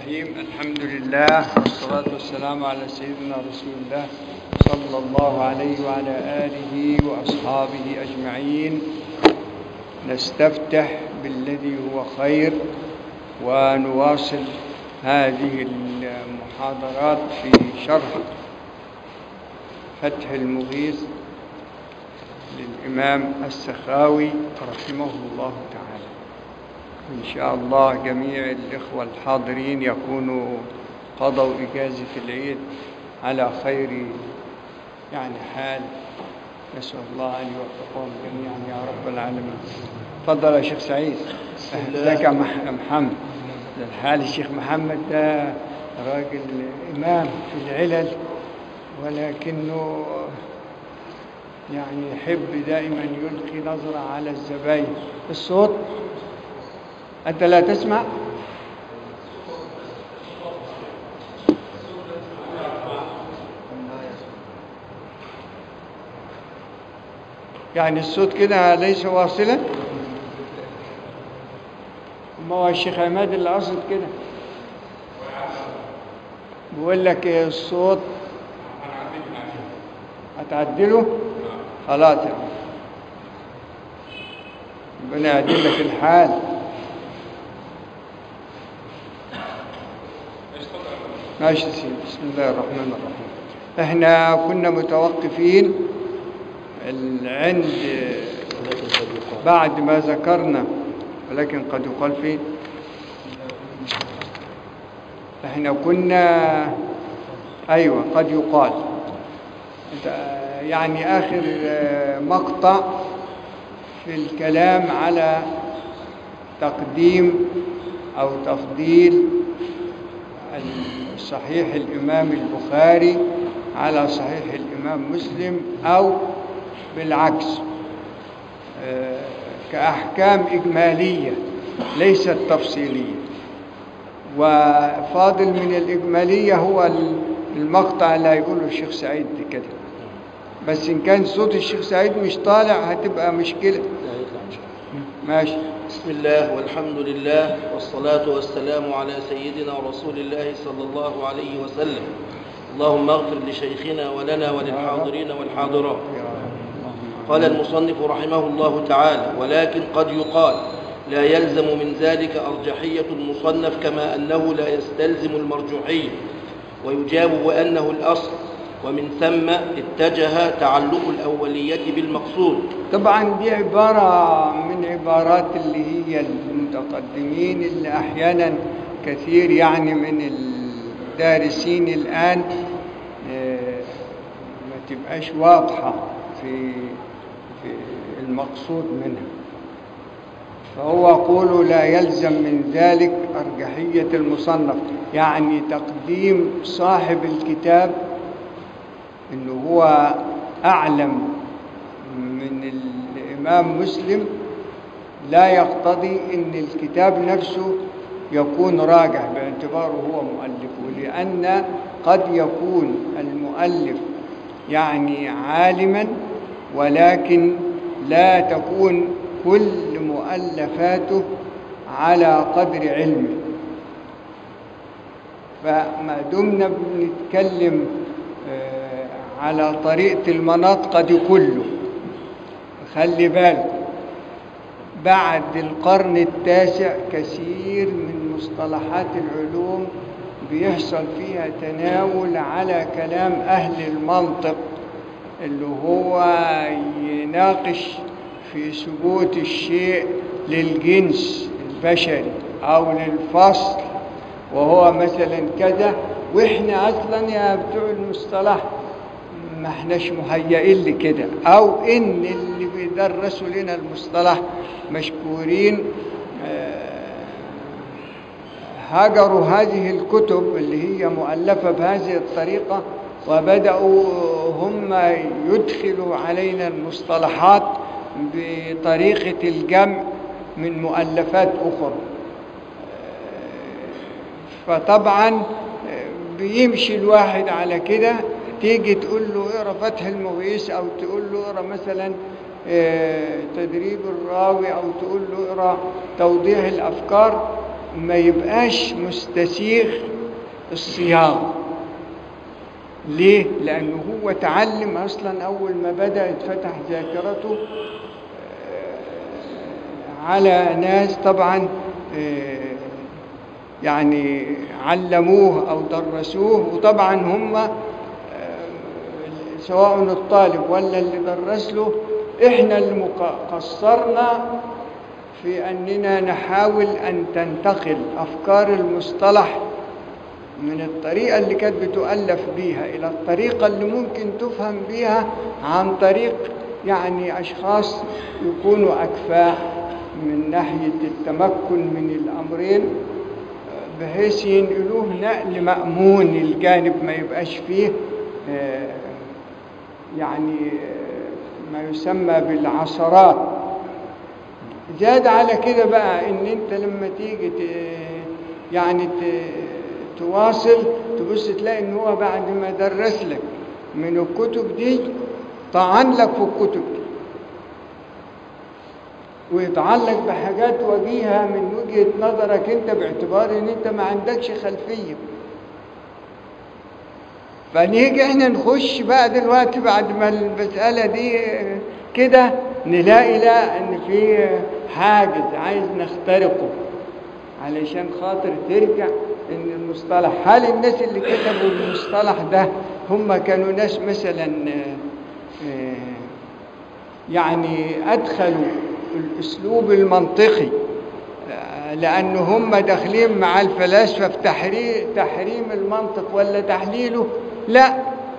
الرحيم الحمد لله والصلاة والسلام على سيدنا رسول الله صلى الله عليه وعلى آله وأصحابه أجمعين نستفتح بالذي هو خير ونواصل هذه المحاضرات في شرح فتح المغيث للإمام السخاوي رحمه الله تعالى إن شاء الله جميع الإخوة الحاضرين يكونوا قضوا إجازة العيد على خير يعني حال نسأل الله أن يوفقهم جميعا يا رب العالمين تفضل يا شيخ سعيد ازيك يا مح- محمد ده الحال الشيخ محمد ده راجل إمام في العلل ولكنه يعني يحب دائما يلقي نظرة على الزباين الصوت أنت لا تسمع يعني الصوت كده ليس واصلا ما هو الشيخ عماد اللي قصد كده بيقول لك إيه الصوت هتعدله خلاص يا عم. ربنا يعدل لك الحال ماشي يا سيدي بسم الله الرحمن الرحيم احنا كنا متوقفين ال- عند بعد ما ذكرنا ولكن قد يقال فيه احنا كنا ايوه قد يقال ده يعني اخر آه، مقطع في الكلام على تقديم او تفضيل صحيح الإمام البخاري على صحيح الإمام مسلم أو بالعكس آه، كأحكام إجمالية ليست تفصيلية وفاضل من الإجمالية هو المقطع اللي هيقوله الشيخ سعيد كده بس إن كان صوت الشيخ سعيد مش طالع هتبقى مشكلة ماشي بسم الله والحمد لله والصلاة والسلام على سيدنا رسول الله صلى الله عليه وسلم اللهم اغفر لشيخنا ولنا وللحاضرين والحاضرات يا اللهم قال المصنف رحمه الله تعالى ولكن قد يقال لا يلزم من ذلك أرجحية المصنف كما أنه لا يستلزم المرجوحية ويجاب بأنه الأصل ومن ثم اتجه تعلق الأولية بالمقصود طبعا دي عبارة من عبارات اللي هي المتقدمين اللي أحيانا كثير يعني من الدارسين الآن آه، ما تبقاش واضحة في في المقصود منها فهو يقول لا يلزم من ذلك أرجحية المصنف يعني تقديم صاحب الكتاب انه هو اعلم من الامام مسلم لا يقتضي ان الكتاب نفسه يكون راجع باعتباره هو مؤلفه لان قد يكون المؤلف يعني عالما ولكن لا تكون كل مؤلفاته على قدر علمه فما دمنا بنتكلم آه، على طريقة المناط قد كله خلي بالك بعد القرن التاسع كثير من مصطلحات العلوم بيحصل فيها تناول على كلام أهل المنطق اللي هو يناقش في ثبوت الشيء للجنس البشري أو للفصل وهو مثلا كذا واحنا اصلا يا بتوع المصطلح ما احناش مهيئين لكده او ان اللي بيدرسوا لنا المصطلح مشكورين آه، هجروا هذه الكتب اللي هي مؤلفة بهذه الطريقة وبدأوا هم يدخلوا علينا المصطلحات بطريقة الجمع من مؤلفات أخرى فطبعا بيمشي الواحد على كده تيجي تقول له اقرا فتح المغيث او تقول له اقرا مثلا آه، تدريب الراوي او تقول له اقرا توضيح الافكار ما يبقاش مستسيغ الصياغة ليه؟ لأنه هو تعلم أصلا أول ما بدأ اتفتح ذاكرته آه، على ناس طبعا آه، يعني علموه أو درسوه وطبعا هم آه، سواء الطالب ولا اللي درس له احنا اللي مق- قصرنا في أننا نحاول أن تنتقل أفكار المصطلح من الطريقة اللي كانت بتؤلف بيها إلى الطريقة اللي ممكن تفهم بيها عن طريق يعني أشخاص يكونوا أكفاء من ناحية التمكن من الأمرين بحيث ينقلوه نقل مأمون الجانب ما يبقاش فيه آه، يعني آه، ما يسمى بالعثرات زاد على كده بقى ان انت لما تيجي ت- يعني ت- تواصل تبص تلاقي ان هو بعد ما درس لك من الكتب دي طعن لك في الكتب دي ويتعلق بحاجات وجيهة من وجهة نظرك انت باعتبار ان انت ما عندكش خلفية فنيجي احنا نخش بقى دلوقتي بعد ما المسألة دي كده نلاقي لا ان في حاجز عايز نخترقه علشان خاطر ترجع ان المصطلح هل الناس اللي كتبوا المصطلح ده هم كانوا ناس مثلا آه، آه، يعني ادخلوا الاسلوب المنطقي آه، لان هم داخلين مع الفلاسفه في تحريم تحريم المنطق ولا تحليله لا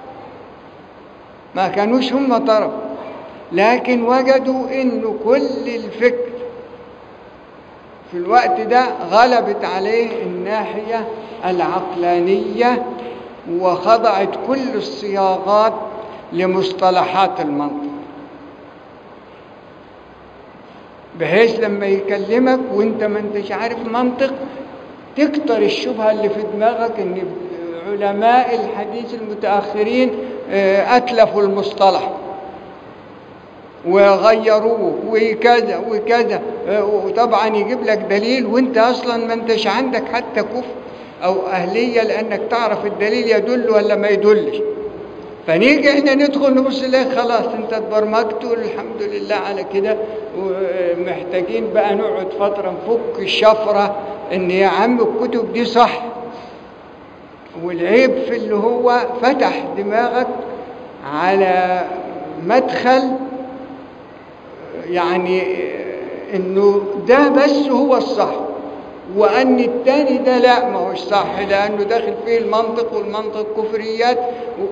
ما كانوش هم طرف لكن وجدوا انه كل الفكر في الوقت ده غلبت عليه الناحية العقلانية وخضعت كل الصياغات لمصطلحات المنطق بحيث لما يكلمك وانت ما انتش عارف منطق تكتر الشبهة اللي في دماغك ان علماء الحديث المتأخرين آه، أتلفوا المصطلح وغيروه وكذا وكذا آه، وطبعا يجيب لك دليل وانت اصلا ما انتش عندك حتى كفء او اهليه لانك تعرف الدليل يدل ولا ما يدلش فنيجي احنا ندخل نبص لك خلاص انت اتبرمجت والحمد لله على كده ومحتاجين بقى نقعد فتره نفك الشفره ان يا عم الكتب دي صح والعيب في اللي هو فتح دماغك على مدخل يعني انه ده بس هو الصح وان التاني ده لا ما هوش صح لانه داخل فيه المنطق والمنطق كفريات و...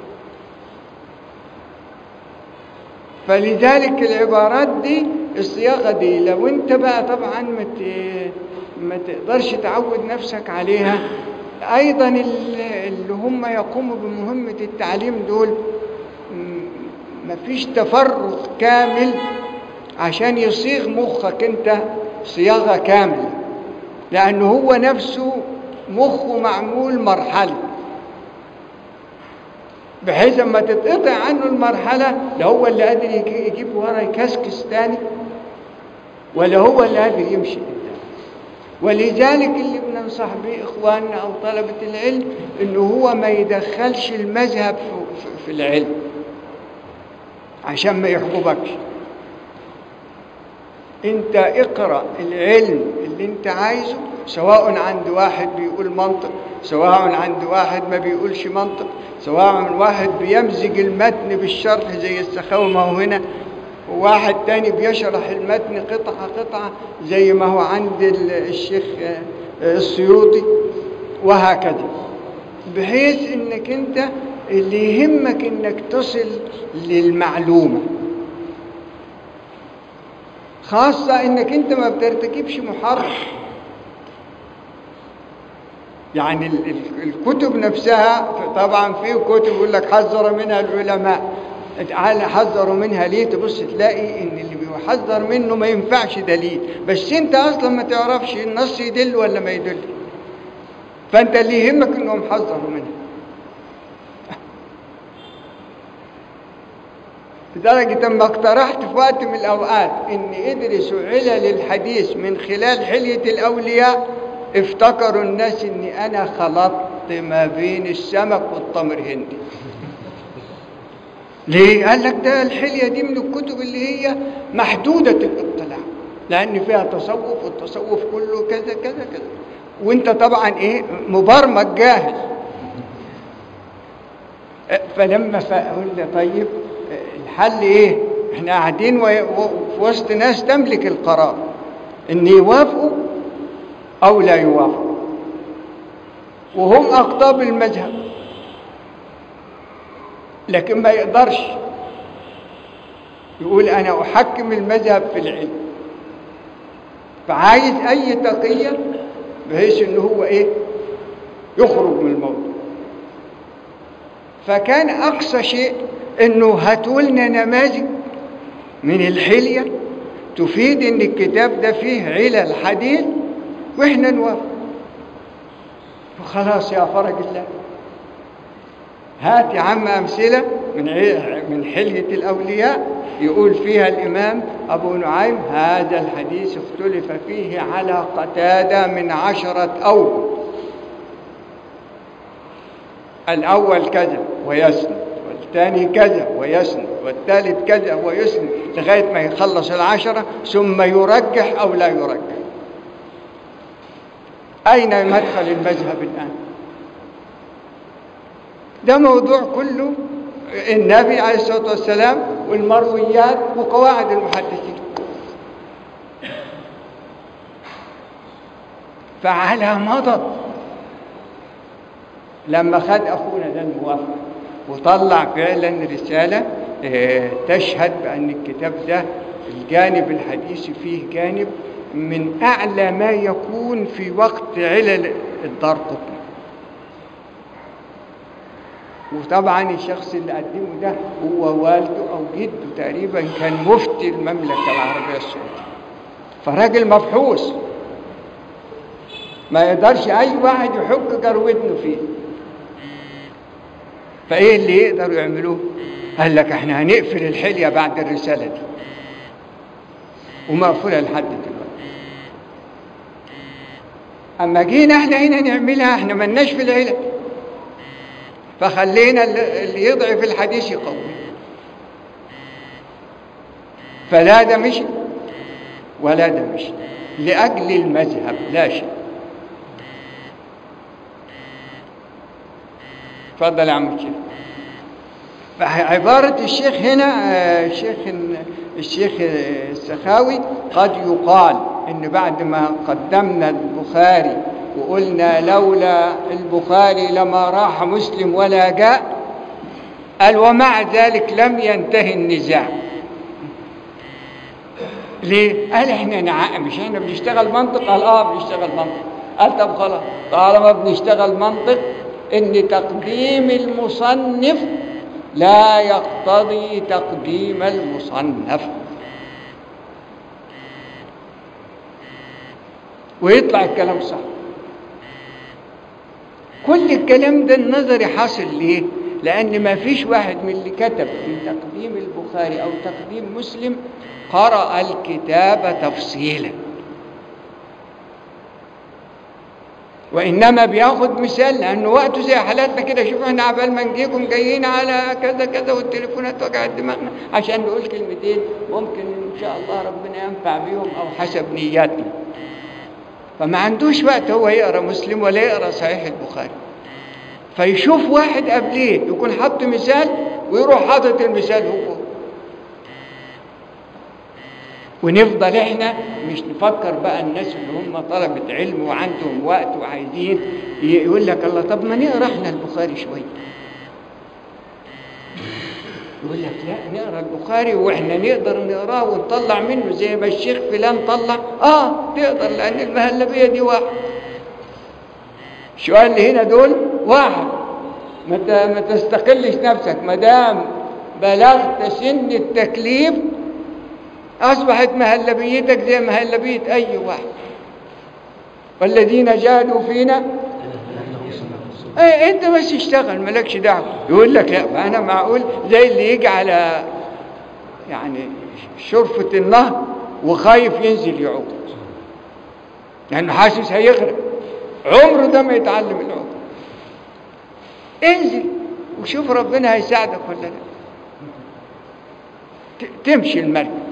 فلذلك العبارات دي الصياغه دي لو انت بقى طبعا ما ت- ما تقدرش تعود نفسك عليها ايضا ال- اللي هم يقوموا بمهمه التعليم دول م- مفيش تفرغ كامل عشان يصيغ مخك انت صياغه كامله لانه هو نفسه مخه معمول مرحله بحيث اما تتقطع عنه المرحله لا هو اللي قادر يجي- يجيب ورا يكسكس تاني ولا هو اللي قادر يمشي قدام ولذلك اللي بننصح به اخواننا او طلبه العلم انه هو ما يدخلش المذهب في- في- في العلم عشان ما يحجبكش انت اقرا العلم اللي انت عايزه سواء عند واحد بيقول منطق سواء عند واحد ما بيقولش منطق سواء واحد بيمزج المتن بالشرح زي السخاوي ما هو هنا وواحد تاني بيشرح المتن قطعة قطعة زي ما هو عند ال- الشيخ آه، آه، السيوطي وهكذا بحيث انك انت اللي يهمك انك تصل للمعلومه خاصة انك انت ما بترتكبش محرم يعني ال- ال- الكتب نفسها طبعا في كتب يقول لك حذر منها العلماء تعالى حذروا منها ليه تبص تلاقي ان اللي بيحذر منه ما ينفعش دليل بس انت اصلا ما تعرفش النص يدل ولا ما يدل فانت اللي يهمك انهم حذروا منها لدرجة أما اقترحت في وقت من الأوقات إن ادرسوا علل الحديث من خلال حلية الأولياء افتكروا الناس اني انا خلطت ما بين السمك والتمر هندي ليه؟ قال لك ده الحلية دي من الكتب اللي هي محدودة الاطلاع لأن فيها تصوف والتصوف كله كذا كذا كذا وانت طبعا ايه مبرمج جاهز اه، فلما فقال لي طيب اه، الحل ايه احنا قاعدين وي- و- في وسط ناس تملك القرار ان يوافقوا او لا يوافقوا وهم اقطاب المذهب لكن ما يقدرش يقول انا احكم المذهب في العلم فعايز اي تقيه بحيث ان هو ايه يخرج من الموضوع فكان اقصى شيء انه هاتوا لنا نماذج من الحليه تفيد ان الكتاب ده فيه علل حديث واحنا نوافق وخلاص يا فرج الله هات يا عم أمثلة من عي- من حلية الأولياء يقول فيها الإمام أبو نعيم هذا الحديث اختلف فيه على قتادة من عشرة أوجه الأول كذا ويسند والثاني كذا ويسند والثالث كذا ويسند لغاية ما يخلص العشرة ثم يرجح أو لا يرجح أين مدخل المذهب الآن؟ ده موضوع كله النبي عليه الصلاة والسلام والمرويات وقواعد المحدثين فعلى مضض لما خد أخونا ده الموافق وطلع فعلا رسالة آه، تشهد بأن الكتاب ده الجانب الحديثي فيه جانب من أعلى ما يكون في وقت علل الدار قطني وطبعا الشخص اللي قدمه ده هو والده او جده تقريبا كان مفتي المملكه العربيه السعوديه فراجل مفحوص ما يقدرش اي واحد يحك جرودنه فيه فايه اللي يقدروا يعملوه قال لك احنا هنقفل الحليه بعد الرساله دي ومقفوله لحد دلوقتي اما جينا احنا هنا نعملها احنا ملناش في العلم فخلينا اللي اللي يضعف الحديث يقوي فلا ده مشي ولا ده مشي لأجل المذهب لا شيء اتفضل يا عم الشيخ فعبارة الشيخ هنا آه، الشيخ الشيخ السخاوي قد يقال ان بعد ما قدمنا البخاري وقلنا لولا البخاري لما راح مسلم ولا جاء قال ومع ذلك لم ينتهي النزاع ليه؟ قال احنا نع... مش احنا بنشتغل منطق قال اه بنشتغل منطق قال طب خلاص طالما بنشتغل منطق ان تقديم المصنف لا يقتضي تقديم المصنف ويطلع الكلام صح كل الكلام ده النظري حاصل ليه لان ما فيش واحد من اللي كتب في تقديم البخاري او تقديم مسلم قرأ الكتاب تفصيلا وانما بياخد مثال لانه وقته زي حالاتنا كده شوف احنا عبال ما نجيكم جايين على كذا كذا والتليفونات وجعت دماغنا عشان نقول كلمتين ممكن ان شاء الله ربنا ينفع بيهم او حسب نياتنا فما عندوش وقت هو يقرا مسلم ولا يقرا صحيح البخاري فيشوف واحد قبليه يكون حط مثال ويروح حاطط المثال هو ونفضل احنا مش نفكر بقى الناس اللي هم طلبة علم وعندهم وقت وعايزين يقول لك الله طب ما نقرا احنا البخاري شويه يقول لك لا نقرا البخاري واحنا نقدر نقراه ونطلع منه زي ما الشيخ فلان طلع اه تقدر لان المهلبيه دي واحد السؤال اللي هنا دول واحد ما ت- ما تستقلش نفسك ما دام بلغت سن التكليف اصبحت مهلبيتك زي مهلبيه اي واحد والذين جاهدوا فينا ايه انت بس اشتغل مالكش دعوه يقول لك لا انا معقول زي اللي يجي على يعني شرفة النهر وخايف ينزل يعوم لانه حاسس هيغرق عمره ده ما يتعلم العود انزل وشوف ربنا هيساعدك ولا لا ت- تمشي المركب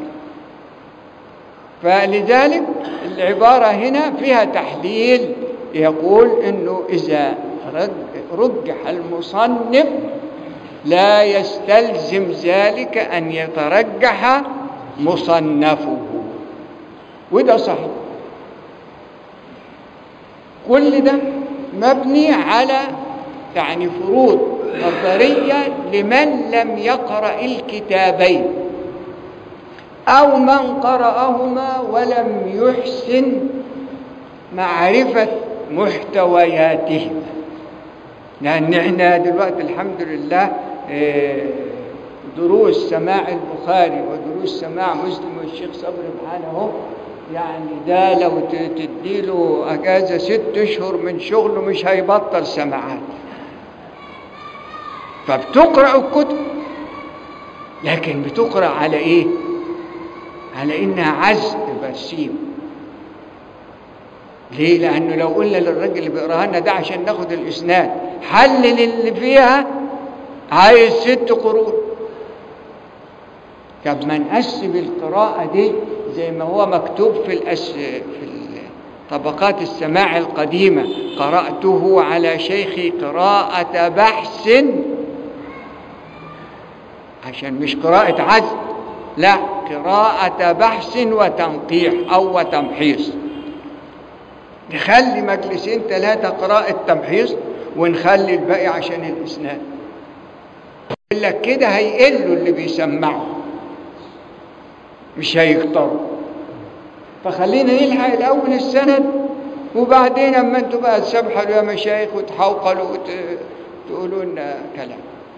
فلذلك العبارة هنا فيها تحليل يقول انه اذا رج- رجح المصنف لا يستلزم ذلك ان يترجح مصنفه وده صحيح كل ده مبني على يعني فروض نظرية لمن لم يقرأ الكتابين أو من قرأهما ولم يحسن معرفة محتوياتهما لأن احنا دلوقتي الحمد لله آه، دروس سماع البخاري ودروس سماع مسلم والشيخ صبري معانا اهو يعني ده لو ت- تديله اجازه ست اشهر من شغله مش هيبطل سماعات فبتقرا الكتب لكن بتقرا على ايه على انها عزق برسيم ليه لانه لو قلنا للراجل اللي بيقراها لنا ده عشان ناخد الاسناد حلل اللي فيها عايز ست قرون طب ما نقسم القراءة دي زي ما هو مكتوب في الأس... في طبقات السماع القديمة قرأته على شيخي قراءة بحث عشان مش قراءة عزم لا قراءة بحث وتنقيح أو وتمحيص نخلي مجلسين ثلاثة قراءة تمحيص ونخلي الباقي عشان الإسناد يقول لك كده هيقلوا اللي بيسمعوا مش هيختاروا فخلينا نلحق الأول السند وبعدين اما انتوا بقى تسبحلوا يا مشايخ وتحوقلوا وتقولوا لنا كلام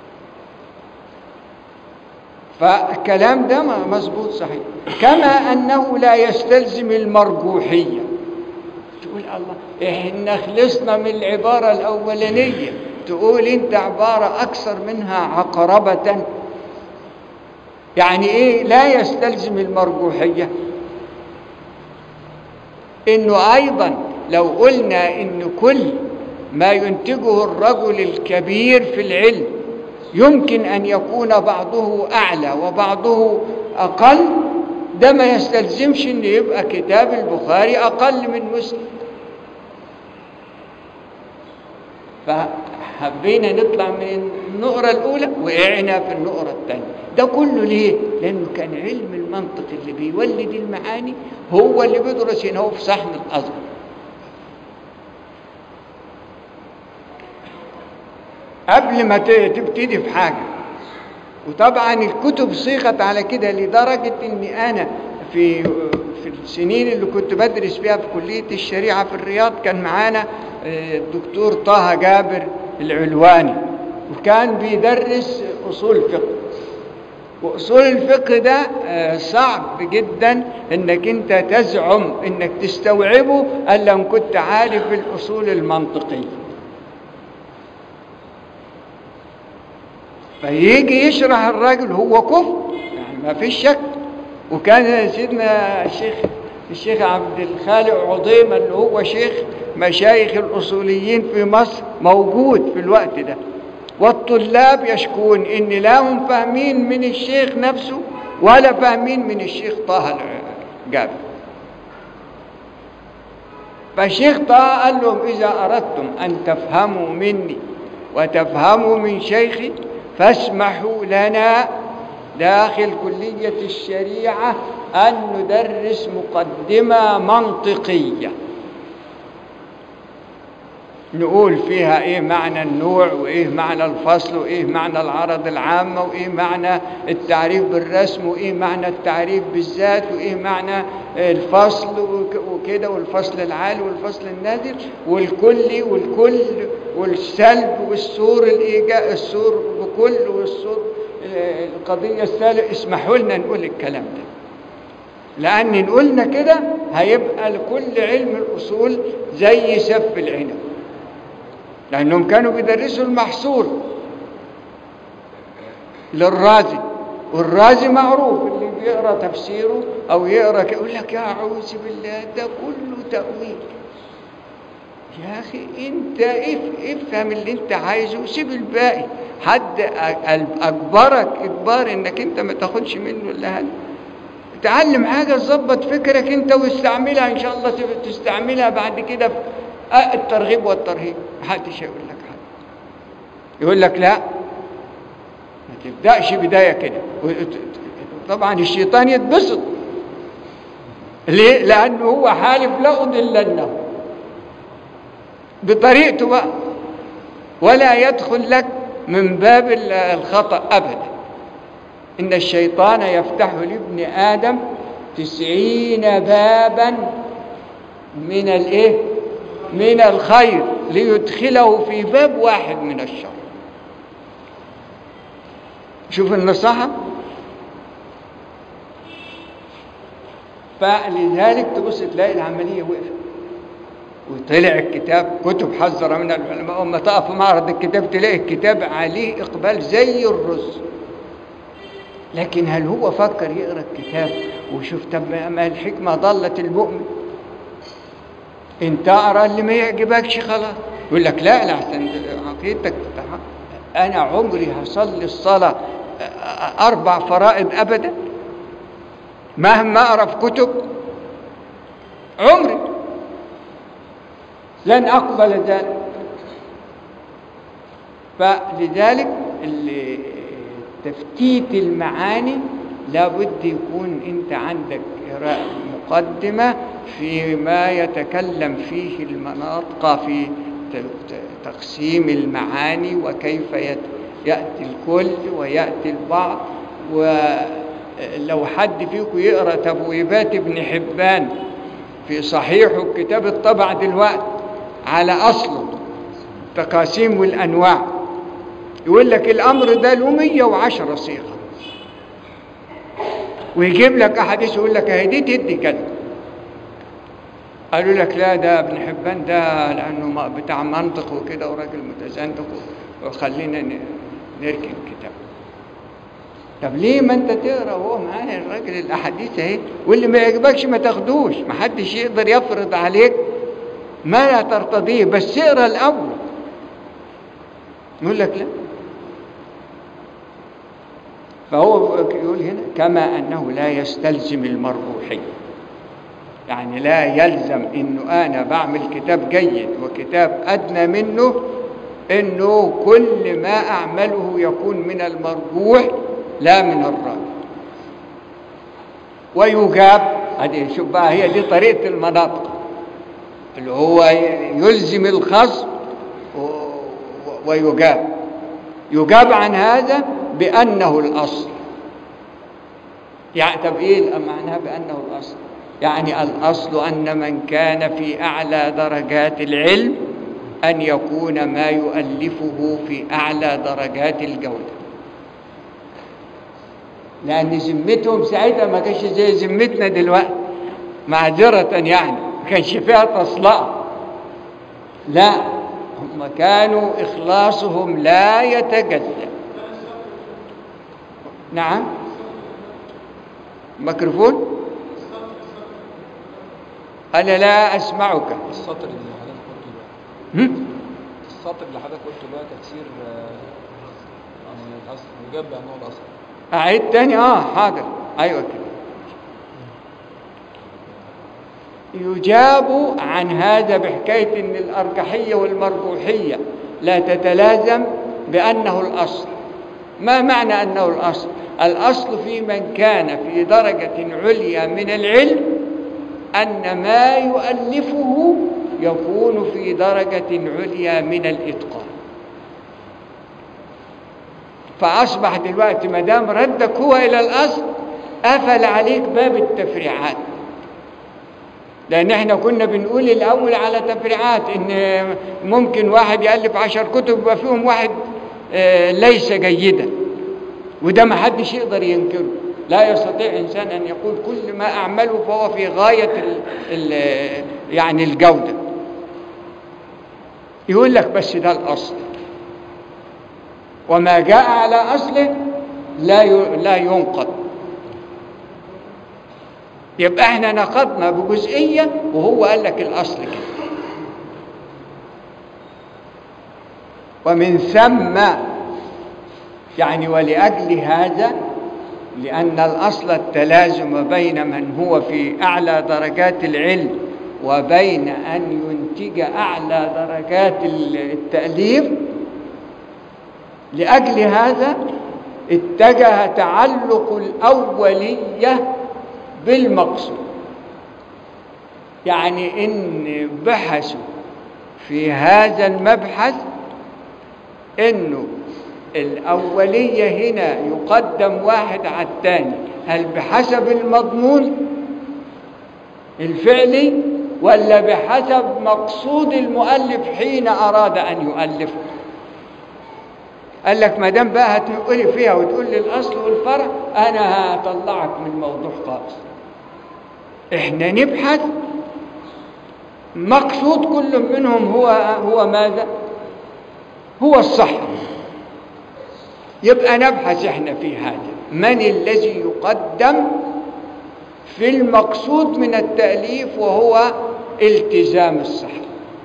فالكلام ده مظبوط صحيح كما أنه لا يستلزم المرجوحية تقول الله احنا خلصنا من العبارة الأولانية تقول انت عبارة أكثر منها عقربة يعني ايه لا يستلزم المرجوحية انه ايضا لو قلنا ان كل ما ينتجه الرجل الكبير في العلم يمكن ان يكون بعضه اعلى وبعضه اقل ده ما يستلزمش ان يبقى كتاب البخاري اقل من مسلم فحبينا نطلع من النقرة الأولى وقعنا في النقرة الثانية ده كله ليه؟ لأنه كان علم المنطق اللي بيولد المعاني هو اللي بيدرس هنا هو في صحن الأزهر قبل ما تبتدي في حاجة وطبعا الكتب صيغت على كده لدرجة اني انا في في السنين اللي كنت بدرس فيها في كلية الشريعة في الرياض كان معانا الدكتور طه جابر العلواني وكان بيدرس أصول فقه وأصول الفقه ده صعب جدا انك انت تزعم انك تستوعبه الا ان كنت عارف الاصول المنطقيه فيجي يشرح الراجل هو كفر يعني ما فيش شك وكان سيدنا الشيخ الشيخ عبد الخالق عظيمة اللي هو شيخ مشايخ الأصوليين في مصر موجود في الوقت ده والطلاب يشكون إن لا هم فاهمين من الشيخ نفسه ولا فاهمين من الشيخ طه الجابر فالشيخ طه قال لهم إذا أردتم أن تفهموا مني وتفهموا من شيخي فاسمحوا لنا داخل كلية الشريعة أن ندرس مقدمة منطقية نقول فيها إيه معنى النوع وإيه معنى الفصل وإيه معنى العرض العامة وإيه معنى التعريف بالرسم وإيه معنى التعريف بالذات وإيه معنى الفصل وكده والفصل العالي والفصل النازل والكلي والكل والسلب والسور الإيجاء السور بكل والسور القضية الثالثة اسمحوا لنا نقول الكلام ده لأن نقولنا كده هيبقى لكل علم الأصول زي سف العنب لأنهم كانوا بيدرسوا المحصول للرازي والرازي معروف اللي بيقرا تفسيره او يقرا يقول لك يا اعوذ بالله ده كله تاويل يا أخي أنت اف- افهم اللي أنت عايزه وسيب الباقي حد أ- أجبرك إجبار إنك أنت ما تاخدش منه إلا هذا تعلم حاجة تظبط فكرك أنت واستعملها إن شاء الله تب- تستعملها بعد كده في أ- الترغيب والترهيب محدش هيقول لك حاجة يقول لك لا ما تبدأش بداية كده و- طبعا الشيطان يتبسط ليه؟ لأنه هو حالف لا أضلنه بطريقته بقى ولا يدخل لك من باب ال- الخطأ أبدا إن الشيطان يفتح لابن آدم تسعين بابا من الإيه؟ من الخير ليدخله في باب واحد من الشر شوف النصيحة فلذلك تبص تلاقي العملية وقفت وطلع الكتاب كتب حذر من العلماء أما تقف في معرض الكتاب تلاقي الكتاب عليه إقبال زي الرز لكن هل هو فكر يقرأ الكتاب ويشوف طب ما- ما الحكمة ضلت المؤمن انت اقرا اللي ما يعجبكش خلاص يقول لك لا لا عشان عقيدتك تتحقق. انا عمري هصلي الصلاه اربع فرائض ابدا مهما اقرا في كتب عمري لن اقبل ذلك فلذلك ال- تفتيت المعاني لابد يكون انت عندك قراءة مقدمة فيما يتكلم فيه المناطق في ت- ت- تقسيم المعاني وكيف يت- يأتي الكل ويأتي البعض ولو حد فيكم يقرأ تبويبات ابن حبان في صحيحه الكتاب الطبع دلوقتي على أصله تقاسيم والأنواع يقول لك الأمر ده له 110 صيغة ويجيب لك أحاديث يقول لك هي دي تدي كذا قالوا لك لا ده ابن حبان ده لأنه ما- بتاع منطق وكده وراجل متزندق وخلينا ن- نركن الكتاب طب ليه ما انت تقرا وهو معانا الراجل الاحاديث اهي واللي ما يعجبكش ما تاخدوش ما حدش يقدر يفرض عليك ما لا ترتضيه بس اقرا الاول يقول لك لا فهو يقول هنا كما انه لا يستلزم المربوحيه يعني لا يلزم انه انا بعمل كتاب جيد وكتاب ادنى منه انه كل ما اعمله يكون من المرجوح لا من الراجح ويجاب هذه شوف بقى هي دي طريقه المناطق اللي هو يلزم الخصم و- و- ويجاب يجاب عن هذا بأنه الأصل يعني طب إيه معناها بأنه الأصل يعني الأصل أن من كان في أعلى درجات العلم أن يكون ما يؤلفه في أعلى درجات الجودة لأن ذمتهم ساعتها ما كانش زي ذمتنا دلوقتي معذرة يعني ما كانش فيها تصلقة لا هم كانوا إخلاصهم لا يتجزأ نعم ميكروفون أنا لا أسمعك السطر اللي حضرتك قلته ده هم؟ السطر اللي حضرتك قلته ده تفسير آه، عن الاصل يجاب بانه الاصل أعيد تاني آه حاضر أيوة كده يجاب عن هذا بحكاية أن الأرجحية والمرجوحية لا تتلازم بأنه الأصل ما معنى أنه الأصل الأصل في من كان في درجة عليا من العلم أن ما يؤلفه يكون في درجة عليا من الإتقان فأصبح دلوقتي ما دام ردك هو إلى الأصل قفل عليك باب التفريعات لأن احنا كنا بنقول الأول على تفريعات إن ممكن واحد يألف عشر كتب يبقى فيهم واحد آه، ليس جيدا وده ما حدش يقدر ينكره لا يستطيع إنسان أن يقول كل ما أعمله فهو في غاية ال ال يعني الجودة يقول لك بس ده الأصل وما جاء على أصله لا ي- لا ينقض يبقى احنا نقضنا بجزئية وهو قال لك الأصل كده ومن ثم يعني ولأجل هذا لأن الأصل التلازم بين من هو في أعلى درجات العلم وبين أن ينتج أعلى درجات التأليف لأجل هذا اتجه تعلق الأولية بالمقصود يعني إن بحثوا في هذا المبحث إنه الأولية هنا يقدم واحد على الثاني هل بحسب المضمون الفعلي ولا بحسب مقصود المؤلف حين أراد أن يؤلفه قال لك ما دام بقى هتقولي فيها وتقول لي الاصل والفرع انا هطلعك من الموضوع خالص احنا نبحث مقصود كل منهم هو هو ماذا هو الصح يبقى نبحث احنا في هذا من الذي يقدم في المقصود من التأليف وهو التزام الصحة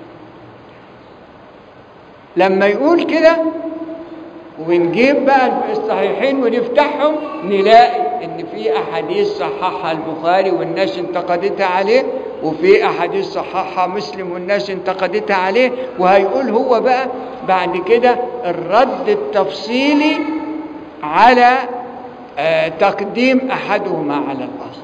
لما يقول كده ونجيب بقى الصحيحين ونفتحهم نلاقي ان في احاديث صححها البخاري والناس انتقدتها عليه وفي احاديث صححها مسلم والناس انتقدتها عليه وهيقول هو بقى بعد كده الرد التفصيلي على آه تقديم احدهما على الاخر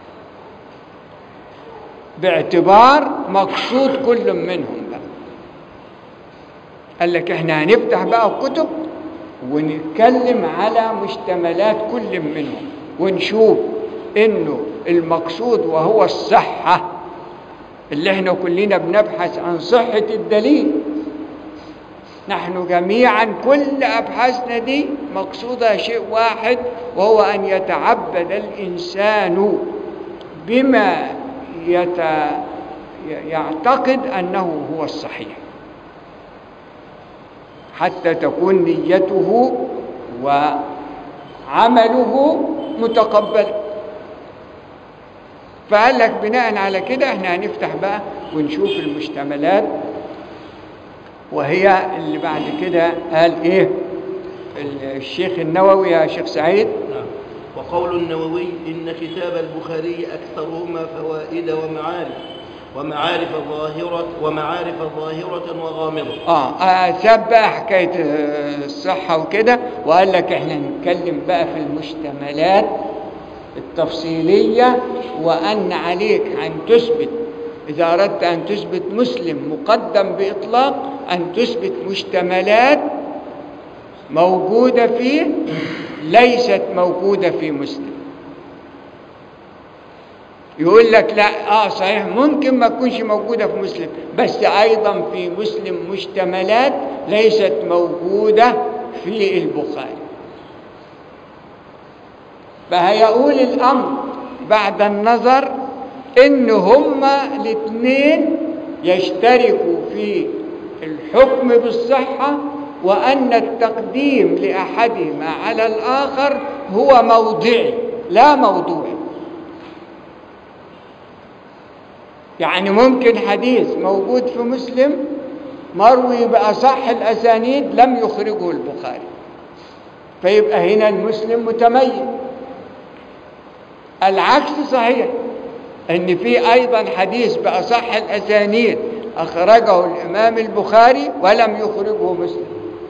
باعتبار مقصود كل منهم بقى قال لك احنا هنفتح بقى الكتب ونتكلم على مشتملات كل منهم ونشوف انه المقصود وهو الصحة اللي احنا كلنا بنبحث عن صحة الدليل نحن جميعا كل أبحاثنا دي مقصودها شيء واحد وهو أن يتعبد الإنسان بما يت... يعتقد أنه هو الصحيح حتى تكون نيته وعمله متقبل فقال لك بناء على كده احنا هنفتح بقى ونشوف المشتملات وهي اللي بعد كده قال ايه الشيخ النووي يا شيخ سعيد نعم وقول النووي إن كتاب البخاري أكثرهما فوائد ومعارف ومعارف ظاهرة ومعارف ظاهرة وغامضة اه, آه ساب بقى حكايه آه، الصحه وكده وقال لك احنا نتكلم بقى في المشتملات التفصيليه وان عليك ان تثبت اذا اردت ان تثبت مسلم مقدم باطلاق ان تثبت مشتملات موجوده فيه ليست موجوده في مسلم يقول لك لا اه صحيح ممكن ما تكونش موجوده في مسلم بس ايضا في مسلم مشتملات ليست موجوده في البخاري فهيقول الامر بعد النظر ان هما الاثنين يشتركوا في الحكم بالصحه وان التقديم لاحدهما على الاخر هو موضعي لا موضوعي يعني ممكن حديث موجود في مسلم مروي بأصح الأسانيد لم يخرجه البخاري فيبقى هنا المسلم متميز العكس صحيح ان في ايضا حديث باصح الاسانيد اخرجه الامام البخاري ولم يخرجه مسلم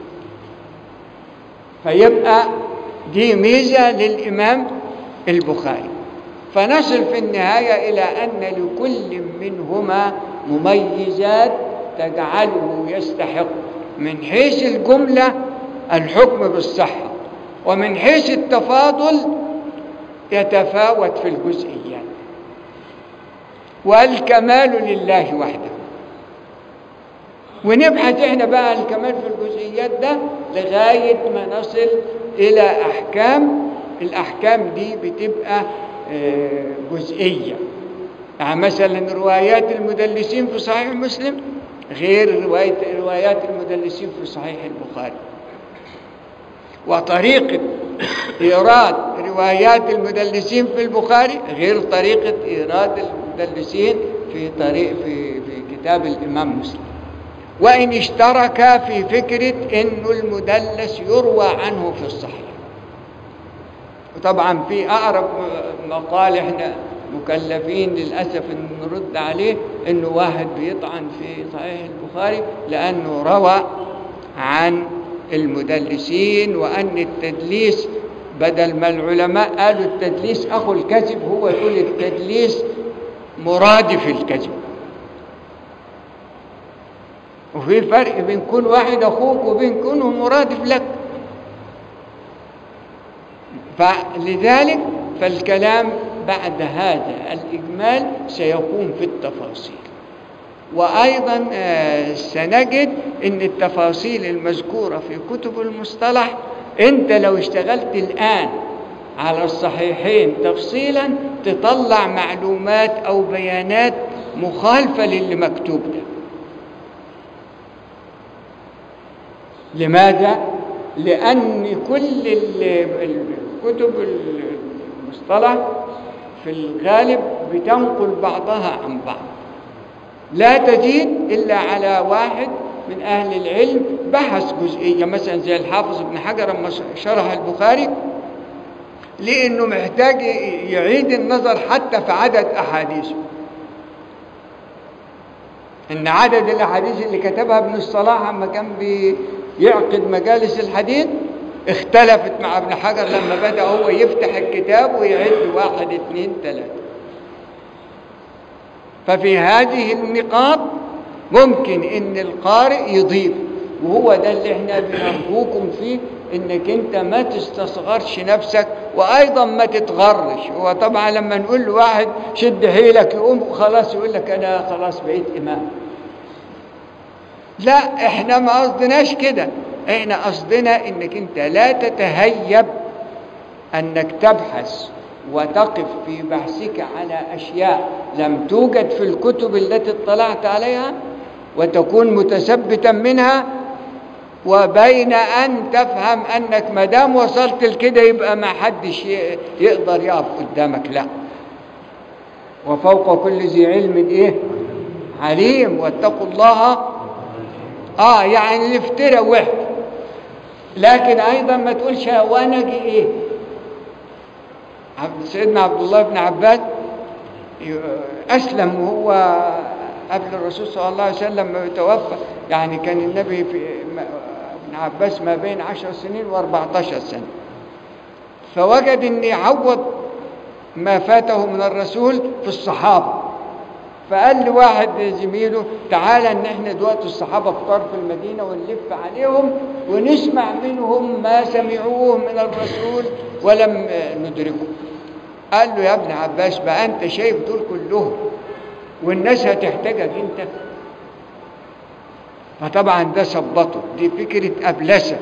فيبقى دي ميزه للامام البخاري فنصل في النهايه الى ان لكل منهما مميزات تجعله يستحق من حيث الجمله الحكم بالصحه ومن حيث التفاضل يتفاوت في الجزئيات والكمال لله وحده ونبحث احنا بقى الكمال في الجزئيات ده لغاية ما نصل إلى أحكام الأحكام دي بتبقى آه، جزئية يعني مثلا روايات المدلسين في صحيح مسلم غير رواية روايات المدلسين في صحيح البخاري وطريقة إيراد روايات المدلسين في البخاري غير طريقة إيراد المدلسين في طريق في في كتاب الإمام مسلم وإن اشترك في فكرة أنه المدلس يروى عنه في الصحيح وطبعا في أقرب مقال احنا مكلفين للأسف أن نرد عليه أنه واحد بيطعن في صحيح البخاري لأنه روى عن المدلسين وأن التدليس بدل ما العلماء قالوا التدليس أخو الكذب هو يقول التدليس مرادف الكذب وفي فرق بين كل واحد أخوك وبين كونه مرادف لك فلذلك فالكلام بعد هذا الإجمال سيكون في التفاصيل وأيضا آه، سنجد أن التفاصيل المذكورة في كتب المصطلح أنت لو اشتغلت الآن على الصحيحين تفصيلا تطلع معلومات أو بيانات مخالفة للي مكتوب ده لماذا؟ لأن كل ال- الكتب المصطلح في الغالب بتنقل بعضها عن بعض لا تجد إلا على واحد من أهل العلم بحث جزئية مثلا زي الحافظ ابن حجر لما شرح البخاري لأنه محتاج يعيد النظر حتى في عدد أحاديثه إن عدد الأحاديث اللي كتبها ابن الصلاح لما كان بيعقد مجالس الحديث اختلفت مع ابن حجر لما بدأ هو يفتح الكتاب ويعد واحد اثنين ثلاثة ففي هذه النقاط ممكن ان القارئ يضيف وهو ده اللي احنا بنرجوكم فيه انك انت ما تستصغرش نفسك وايضا ما تتغرش هو طبعا لما نقول له واحد شد حيلك يقوم خلاص يقول لك انا خلاص بقيت امام لا احنا ما قصدناش كده احنا قصدنا انك انت لا تتهيب انك تبحث وتقف في بحثك على اشياء لم توجد في الكتب التي اطلعت عليها وتكون متثبتا منها وبين ان تفهم انك ما دام وصلت لكده يبقى ما حدش ي- يقدر يقف قدامك لا وفوق كل ذي علم ايه عليم واتقوا الله اه يعني الافتراء وحد لكن ايضا ما تقولش وانا جي ايه عبد سيدنا عبد الله بن عباس ي- اسلم وهو قبل الرسول صلى الله عليه وسلم ما يتوفى يعني كان النبي في ما- ابن عباس ما بين عشر سنين و14 سنه فوجد ان يعوض ما فاته من الرسول في الصحابه فقال لواحد زميله تعالى ان احنا دلوقتي الصحابه كتار في المدينه ونلف عليهم ونسمع منهم ما سمعوه من الرسول ولم ندركه قال له يا ابن عباس بقى انت شايف دول كلهم والناس هتحتاجك انت فطبعا ده ثبطه دي فكره ابلسه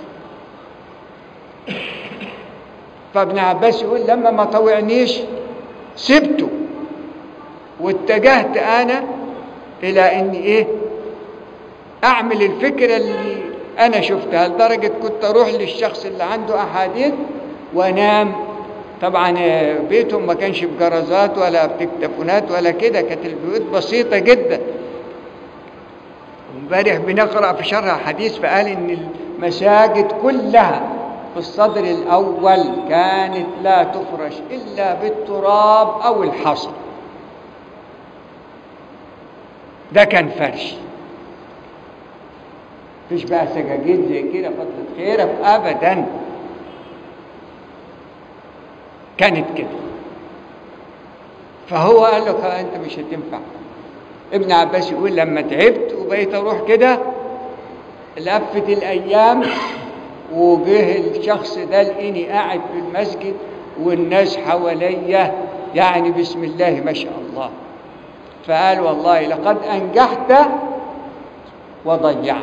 فابن عباس يقول لما ما طوعنيش سبته واتجهت انا الى اني ايه اعمل الفكره اللي انا شفتها لدرجه كنت اروح للشخص اللي عنده احاديث وانام طبعا بيتهم ما كانش بجرازات ولا بتكتفونات ولا كده كانت البيوت بسيطه جدا امبارح بنقرا في شرح حديث فقال ان المساجد كلها في الصدر الاول كانت لا تفرش الا بالتراب او الحصى ده كان فرش مفيش بقى سجاجيد زي كده فضلة خيرك ابدا كانت كده فهو قال له "خلاص انت مش هتنفع ابن عباس يقول لما تعبت وبقيت اروح كده لفت الايام وجه الشخص ده لقيني قاعد في المسجد والناس حواليا يعني بسم الله ما شاء الله فقال والله لقد انجحت وضيعت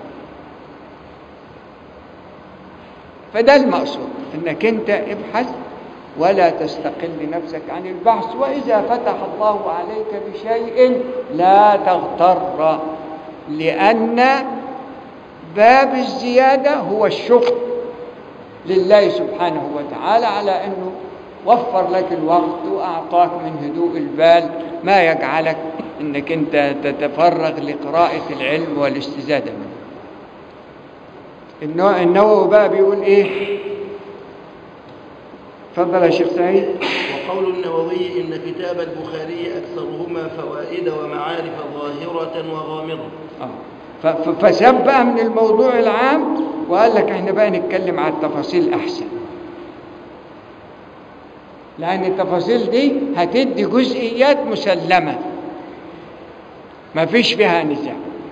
فده المقصود انك انت ابحث ولا تستقل نفسك عن البحث واذا فتح الله عليك بشيء لا تغتر لان باب الزياده هو الشكر لله سبحانه وتعالى على انه وفر لك الوقت واعطاك من هدوء البال ما يجعلك انك انت تتفرغ لقراءة العلم والاستزادة منه النوع- النووي بقى بيقول ايه اتفضل يا شيخ سعيد وقول النووي إن كتاب البخاري أكثرهما فوائد ومعارف ظاهرة وغامضة آه. ف- ف- فساب بقى من الموضوع العام وقال لك احنا بقى نتكلم على التفاصيل احسن لان التفاصيل دي هتدي جزئيات مسلمه ما فيش فيها نزاع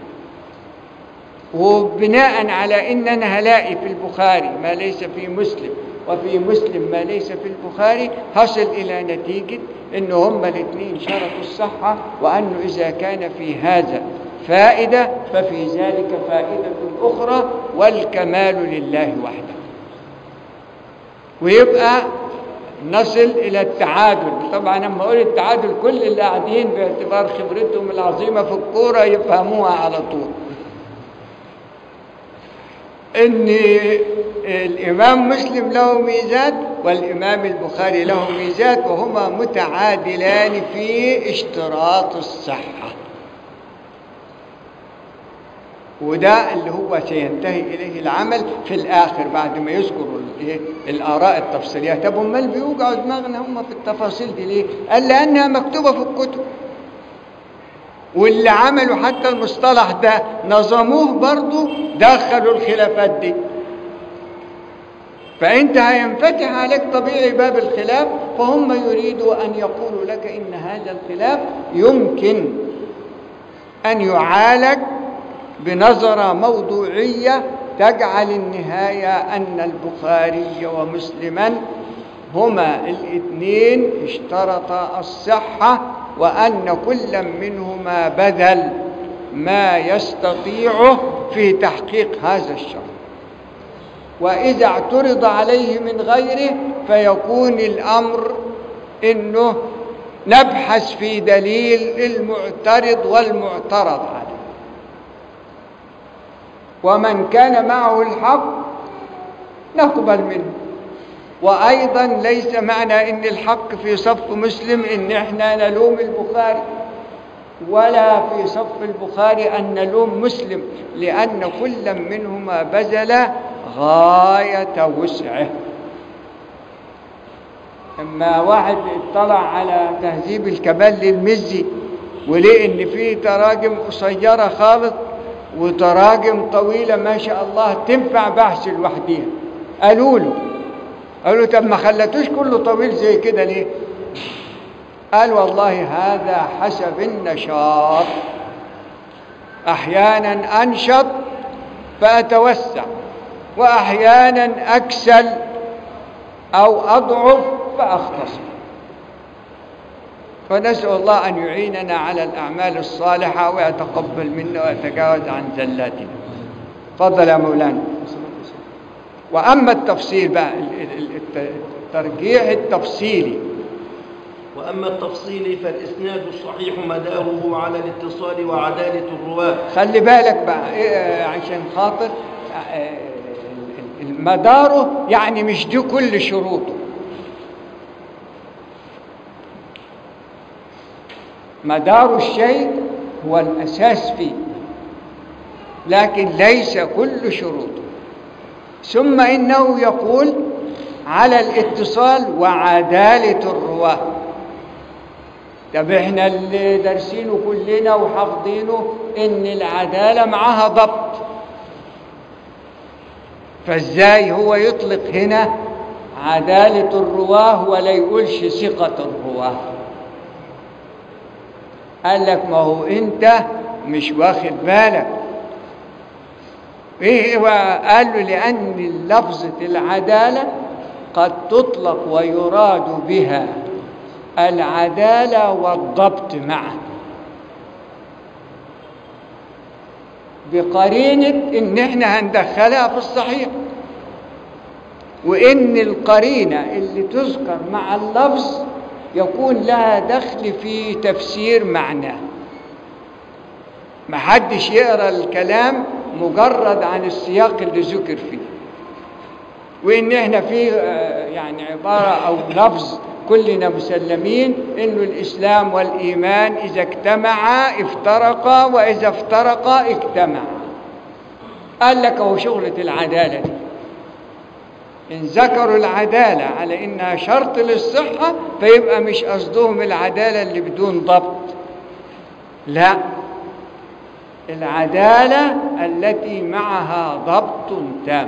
وبناء على ان انا هلاقي في البخاري ما ليس في مسلم وفي مسلم ما ليس في البخاري هصل الى نتيجه ان هما الاثنين شرطوا الصحه وانه اذا كان في هذا فائده ففي ذلك فائده اخرى والكمال لله وحده ويبقى نصل الى التعادل طبعا لما اقول التعادل كل اللي قاعدين باعتبار خبرتهم العظيمه في الكوره يفهموها على طول ان الامام مسلم له ميزات والامام البخاري له ميزات وهما متعادلان في اشتراط الصحه وده اللي هو سينتهي اليه العمل في الاخر بعد ما يذكروا الايه الاراء التفصيليه طب امال بيوجعوا دماغنا هم في التفاصيل دي ليه؟ قال لانها مكتوبه في الكتب واللي عملوا حتى المصطلح ده نظموه برضو دخلوا الخلافات دي فانت هينفتح عليك طبيعي باب الخلاف فهم يريدوا ان يقولوا لك ان هذا الخلاف يمكن ان يعالج بنظره موضوعيه تجعل النهايه ان البخاري ومسلما هما الاثنين اشترطا الصحه وان كل منهما بذل ما يستطيعه في تحقيق هذا الشرط واذا اعترض عليه من غيره فيكون الامر انه نبحث في دليل المعترض والمعترض عليه ومن كان معه الحق نقبل منه وايضا ليس معنى ان الحق في صف مسلم ان احنا نلوم البخاري ولا في صف البخاري ان نلوم مسلم لان كل منهما بذل غايه وسعه اما واحد اطلع على تهذيب الكمال للمزي ولقى ان فيه تراجم قصيره خالص وتراجم طويله ما شاء الله تنفع بحث لوحديها قالوا له قالوا له طب ما خلتوش كله طويل زي كده ليه قال والله هذا حسب النشاط احيانا انشط فاتوسع واحيانا اكسل او اضعف فاختصر فنسال الله ان يعيننا على الاعمال الصالحه ويتقبل منا ويتجاوز عن زلاتنا تفضل يا مولانا واما التفصيل بقى الترجيح التفصيلي وأما التفصيل فالإسناد الصحيح مداره على الاتصال وعدالة الرواة خلي بالك بقى إيه عشان خاطر آه، مداره يعني مش دي كل شروطه مدار الشيء هو الأساس فيه لكن ليس كل شروطه ثم إنه يقول على الاتصال وعدالة الرواة طب احنا اللي دارسينه كلنا وحافظينه ان العدالة معاها ضبط فازاي هو يطلق هنا عدالة الرواه ولا يقولش ثقة الرواه قال لك ما هو انت مش واخد بالك ايه هو قال له لان لفظة العدالة قد تطلق ويراد بها العدالة والضبط معا بقرينة ان احنا هندخلها في الصحيح وان القرينة اللي تذكر مع اللفظ يكون لها دخل في تفسير معناه محدش يقرا الكلام مجرد عن السياق اللي ذكر فيه وان احنا في يعني عباره او لفظ كلنا مسلمين انه الاسلام والايمان اذا اجتمعا افترقا واذا افترقا اجتمعا قال لك هو شغلة العدالة دي إن ذكروا العدالة على إنها شرط للصحة فيبقى مش قصدهم العدالة اللي بدون ضبط لا العدالة التي معها ضبط تام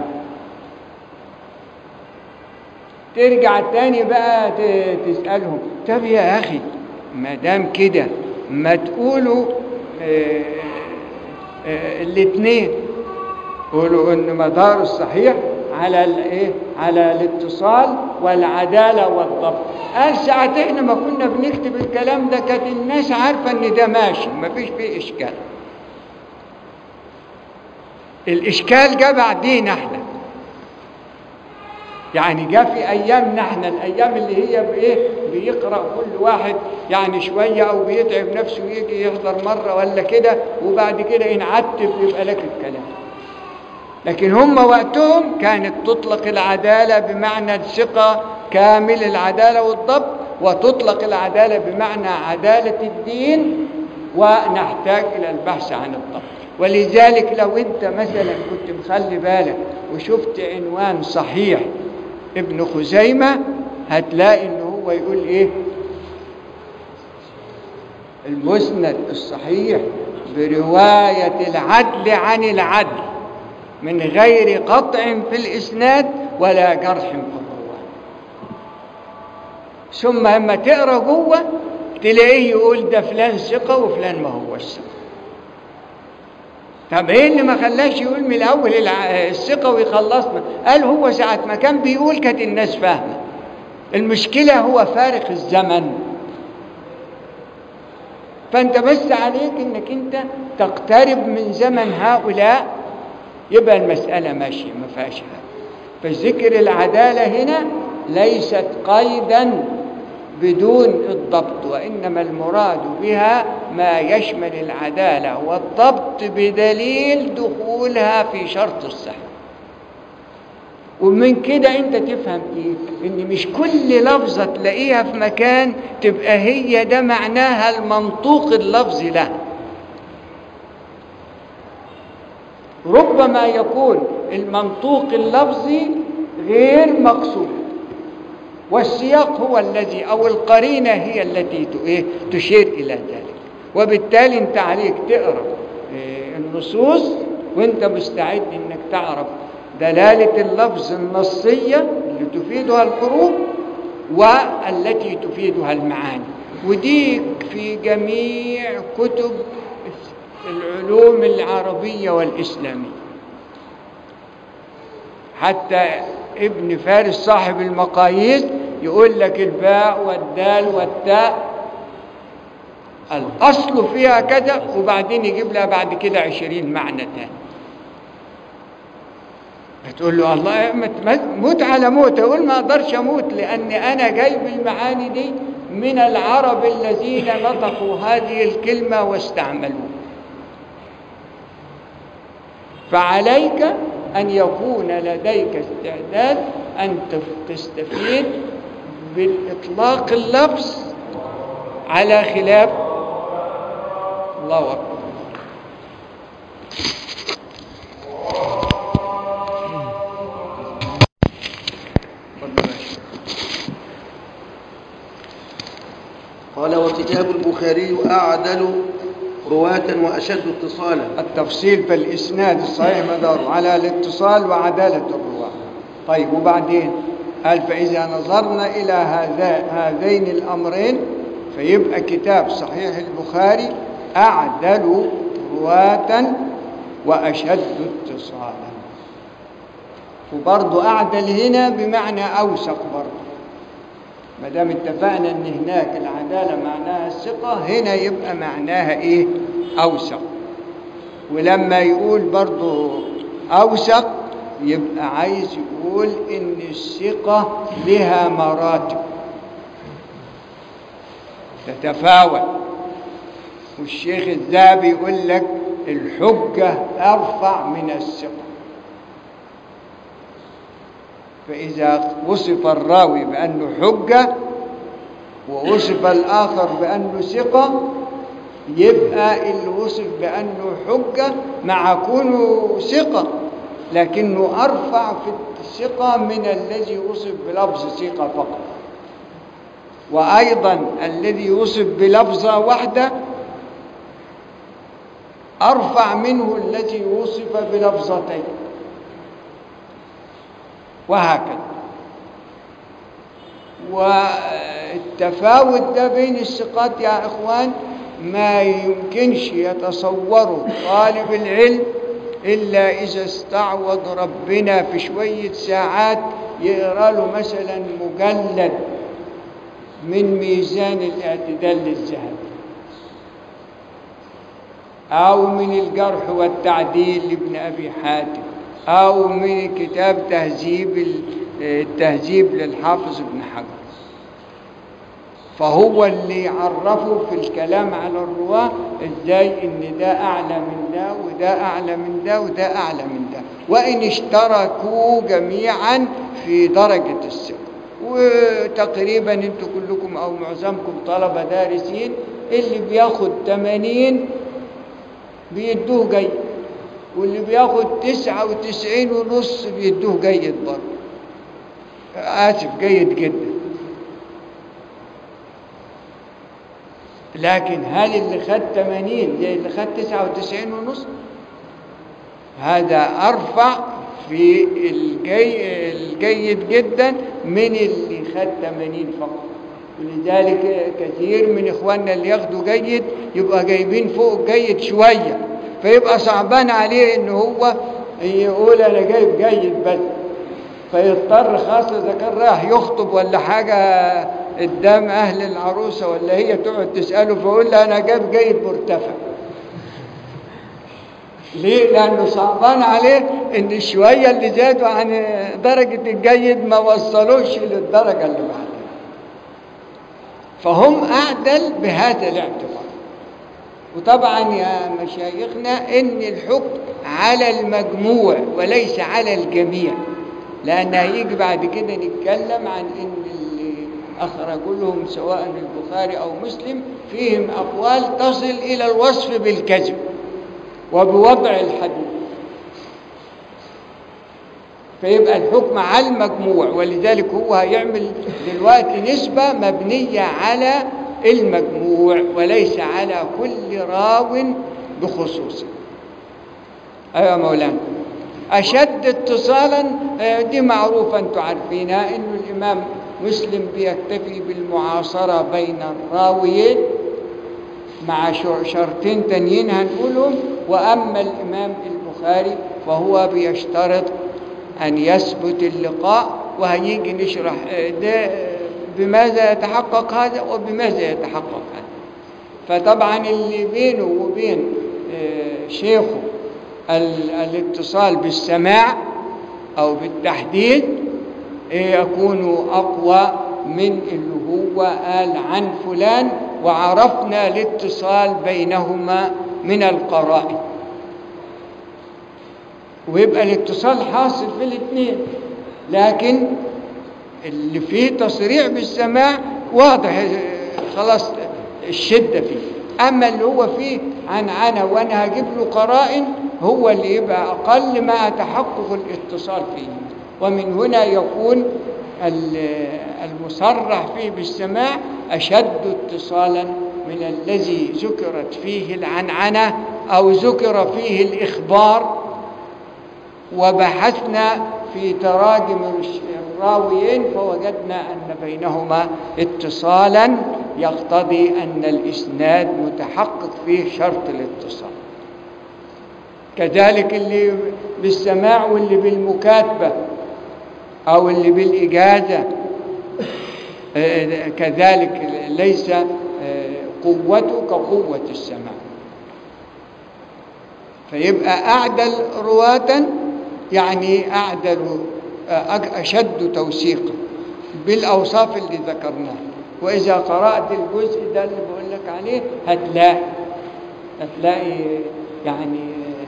ترجع تاني بقى ت- تسألهم طب يا أخي ما دام كده ما تقولوا آه، آه، الاتنين قولوا ان مدار الصحيح على الايه على الاتصال والعداله والضبط قال ساعة احنا ما كنا بنكتب الكلام ده كانت الناس عارفه ان ده ماشي ما فيش فيه اشكال الاشكال جه بعدين احنا يعني جه في ايامنا احنا الايام اللي هي بايه بيقرا كل واحد يعني شويه او بيتعب نفسه ويجي يحضر مره ولا كده وبعد كده ينعتب يبقى لك الكلام لكن هم وقتهم كانت تطلق العدالة بمعنى الثقة كامل العدالة والضبط وتطلق العدالة بمعنى عدالة الدين ونحتاج إلى البحث عن الضبط ولذلك لو أنت مثلا كنت مخلي بالك وشفت عنوان صحيح ابن خزيمة هتلاقي إن هو يقول إيه المسند الصحيح برواية العدل عن العدل من غير قطع في الإسناد ولا جرح في الرواه ثم لما تقرا جوه تلاقيه يقول ده فلان ثقة وفلان ما هو الثقة طب ايه اللي ما خلاش يقول من الاول الع- الثقة ويخلصنا قال هو ساعة ما كان بيقول كانت الناس فاهمة المشكلة هو فارق الزمن فانت بس عليك انك انت تقترب من زمن هؤلاء يبقى المسألة ماشية ما فيهاش حاجة فذكر العدالة هنا ليست قيدا بدون الضبط وإنما المراد بها ما يشمل العدالة والضبط بدليل دخولها في شرط الصحة ومن كده انت تفهم ايه ان مش كل لفظة تلاقيها في مكان تبقى هي ده معناها المنطوق اللفظي لها ربما يكون المنطوق اللفظي غير مقصود والسياق هو الذي او القرينه هي التي ت- إيه؟ تشير الى ذلك وبالتالي انت عليك تقرا إيه، النصوص وانت مستعد انك تعرف دلاله اللفظ النصيه اللي تفيدها الحروف والتي تفيدها المعاني ودي في جميع كتب العلوم العربية والإسلامية حتى ابن فارس صاحب المقاييس يقول لك الباء والدال والتاء الأصل فيها كذا وبعدين يجيب لها بعد كده عشرين معنى تاني هتقول له الله ما ت- موت على موت اقول ما اقدرش اموت لان انا جايب المعاني دي من العرب الذين نطقوا هذه الكلمه واستعملوها فعليك ان يكون لديك استعداد ان تف- تستفيد بالاطلاق اللفظ على خلاف الله اكبر اتفضل يا شيخ. قال وكتاب البخاري أعدل رواة وأشد اتصالا التفصيل في الإسناد الصحيح مداره على الاتصال وعدالة الرواة طيب وبعدين قال فإذا نظرنا إلى هذا هذين الأمرين فيبقى كتاب صحيح البخاري أعدل رواة وأشد اتصالا وبرضه أعدل هنا بمعنى أوثق برضه ما دام اتفقنا ان هناك العداله معناها الثقه هنا يبقى معناها ايه اوثق ولما يقول برضو اوثق يبقى عايز يقول ان الثقه لها مراتب تتفاوت والشيخ الذهبي يقول لك الحجه ارفع من الثقه فإذا وصف الراوي بأنه حجة ووصف الآخر بأنه ثقة يبقى اللي وصف بأنه حجة مع كونه ثقة لكنه أرفع في الثقة من الذي وصف بلفظ ثقة فقط وأيضا الذي وصف بلفظة واحدة أرفع منه الذي وصف بلفظتين وهكذا والتفاوت ده بين الثقات يا إخوان ما يمكنش يتصوره طالب العلم إلا إذا استعوض ربنا في شوية ساعات يقرأ له مثلا مجلد من ميزان الاعتدال للذهب أو من الجرح والتعديل لابن أبي حاتم أو من كتاب تهذيب التهذيب للحافظ ابن حجر فهو اللي يعرفه في الكلام على الرواة ازاي ان ده اعلى من ده وده اعلى من ده وده اعلى من ده وان اشتركوا جميعا في درجة الثقة وتقريبا انتوا كلكم او معظمكم طلبة دارسين اللي بياخد 80 بيدوه جيد واللي بياخد 99 ونص بيدوه جيد برضه آسف جيد جدا لكن هل اللي خد 80 زي اللي خد 99 ونص هذا أرفع في الجي الجيد جدا من اللي خد 80 فقط ولذلك كثير من إخواننا اللي ياخدوا جيد يبقى جايبين فوق الجيد شوية فيبقى صعبان عليه إن هو يقول أنا جايب جيد بس فيضطر خاصة إذا كان رايح يخطب ولا حاجة قدام أهل العروسة ولا هي تقعد تسأله فيقول لها أنا جايب جيد مرتفع ليه؟ لأنه صعبان عليه إن الشوية اللي زادوا عن درجة الجيد ما وصلوش للدرجة اللي بعدها فهم أعدل بهذا الاعتبار وطبعا يا مشايخنا إن الحكم على المجموع وليس على الجميع لأن هيجي بعد كده نتكلم عن إن اللي أخرجوا لهم سواء البخاري أو مسلم فيهم أقوال تصل إلى الوصف بالكذب وبوضع الحديث فيبقى الحكم على المجموع ولذلك هو هيعمل دلوقتي نسبة مبنية على المجموع وليس على كل راو بخصوصه أيوة يا مولانا أشد اتصالا دي معروفة أنتم عارفينها إنه الإمام مسلم بيكتفي بالمعاصرة بين الراويين مع شرطين تانيين هنقولهم وأما الإمام البخاري فهو بيشترط أن يثبت اللقاء وهنيجي نشرح ده بماذا يتحقق هذا وبماذا يتحقق هذا فطبعا اللي بينه وبين شيخه الاتصال بالسماع أو بالتحديد يكون أقوى من اللي هو قال عن فلان وعرفنا الاتصال بينهما من القرائن ويبقى الاتصال حاصل في الاثنين لكن اللي فيه تصريح بالسماع واضح خلاص الشدة فيه أما اللي هو فيه عن عنا وأنا هجيب له قرائن هو اللي يبقى أقل مع تحقق الاتصال فيه ومن هنا يكون المصرح فيه بالسماع أشد اتصالا من الذي ذكرت فيه العنعنة أو ذكر فيه الإخبار وبحثنا في تراجم الراويين فوجدنا أن بينهما اتصالا يقتضي أن الإسناد متحقق فيه شرط الاتصال كذلك اللي بالسماع واللي بالمكاتبة أو اللي بالإجازة كذلك ليس قوته كقوة السماع فيبقى أعدل رواة يعني أعدل أشد توثيقا بالأوصاف اللي ذكرناها وإذا قرأت الجزء ده اللي بقول لك عليه هتلاقي هتلاقي يعني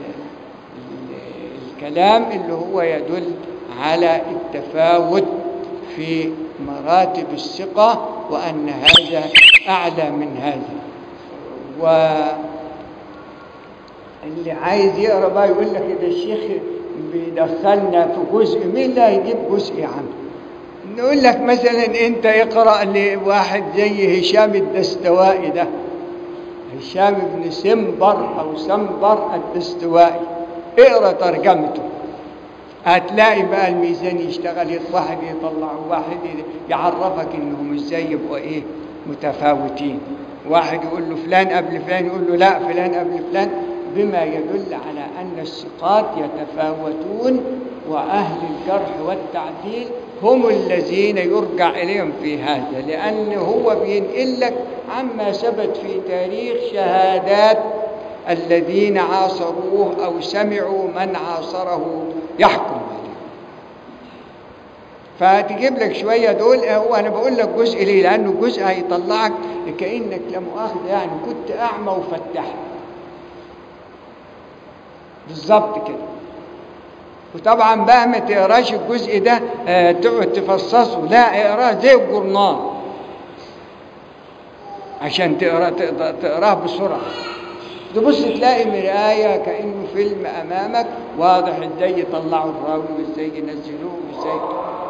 الكلام اللي هو يدل على التفاوت في مراتب الثقة وأن هذا أعلى من هذا و اللي عايز يقرا بقى يقول لك ده الشيخ بيدخلنا في جزء مين اللي هيجيب جزء يا عم نقول لك مثلا انت اقرا لواحد زي هشام الدستوائي ده هشام بن سمبر او سمبر الدستوائي اقرا ترجمته هتلاقي بقى الميزان يشتغل واحد يطلع وواحد يعرفك انهم ازاي يبقوا ايه متفاوتين واحد يقول له فلان قبل فلان يقول له لا فلان قبل فلان بما يدل على أن الثقات يتفاوتون وأهل الجرح والتعديل هم الذين يرجع إليهم في هذا لأن هو بينقل لك عما ثبت في تاريخ شهادات الذين عاصروه أو سمعوا من عاصره يحكم عليه فتجيب لك شوية دول هو أنا بقول لك جزء ليه لأنه جزء هيطلعك كأنك لا مؤاخذة يعني كنت أعمى وفتحت بالظبط كده وطبعا بقى ما تقراش الجزء ده آه، تقعد تفصصه لا اقراه زي الجورنال عشان تقرا تقدر تقراه بسرعه تبص تلاقي مرايه كانه فيلم امامك واضح ازاي يطلعوا الراوي وازاي ينزلوه وازاي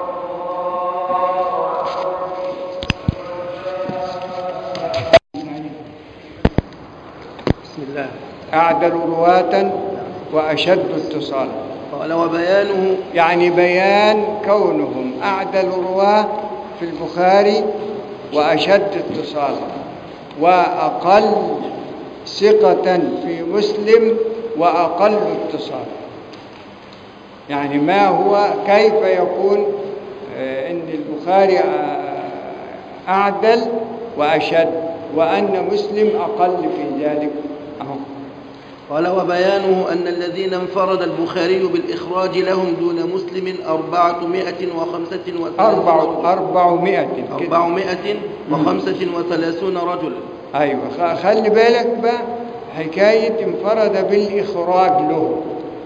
بسم الله اعدل رواه واشد اتصالا قال وبيانه يعني بيان كونهم أعدل رواه في البخاري وأشد اتصالا وأقل ثقة في مسلم وأقل اتصالا يعني ما هو كيف يكون آه، أن البخاري آه، أعدل وأشد وأن مسلم أقل في ذلك أهو قال وبيانه أن الذين انفرد البخاري بالإخراج لهم دون مسلم أربعمائة وخمسة أربع وثلاثون أربعمائة كده. أربعمائة وخمسة وثلاثون رجلا ايوه خ- خلي بالك بقى حكايه انفرد بالاخراج له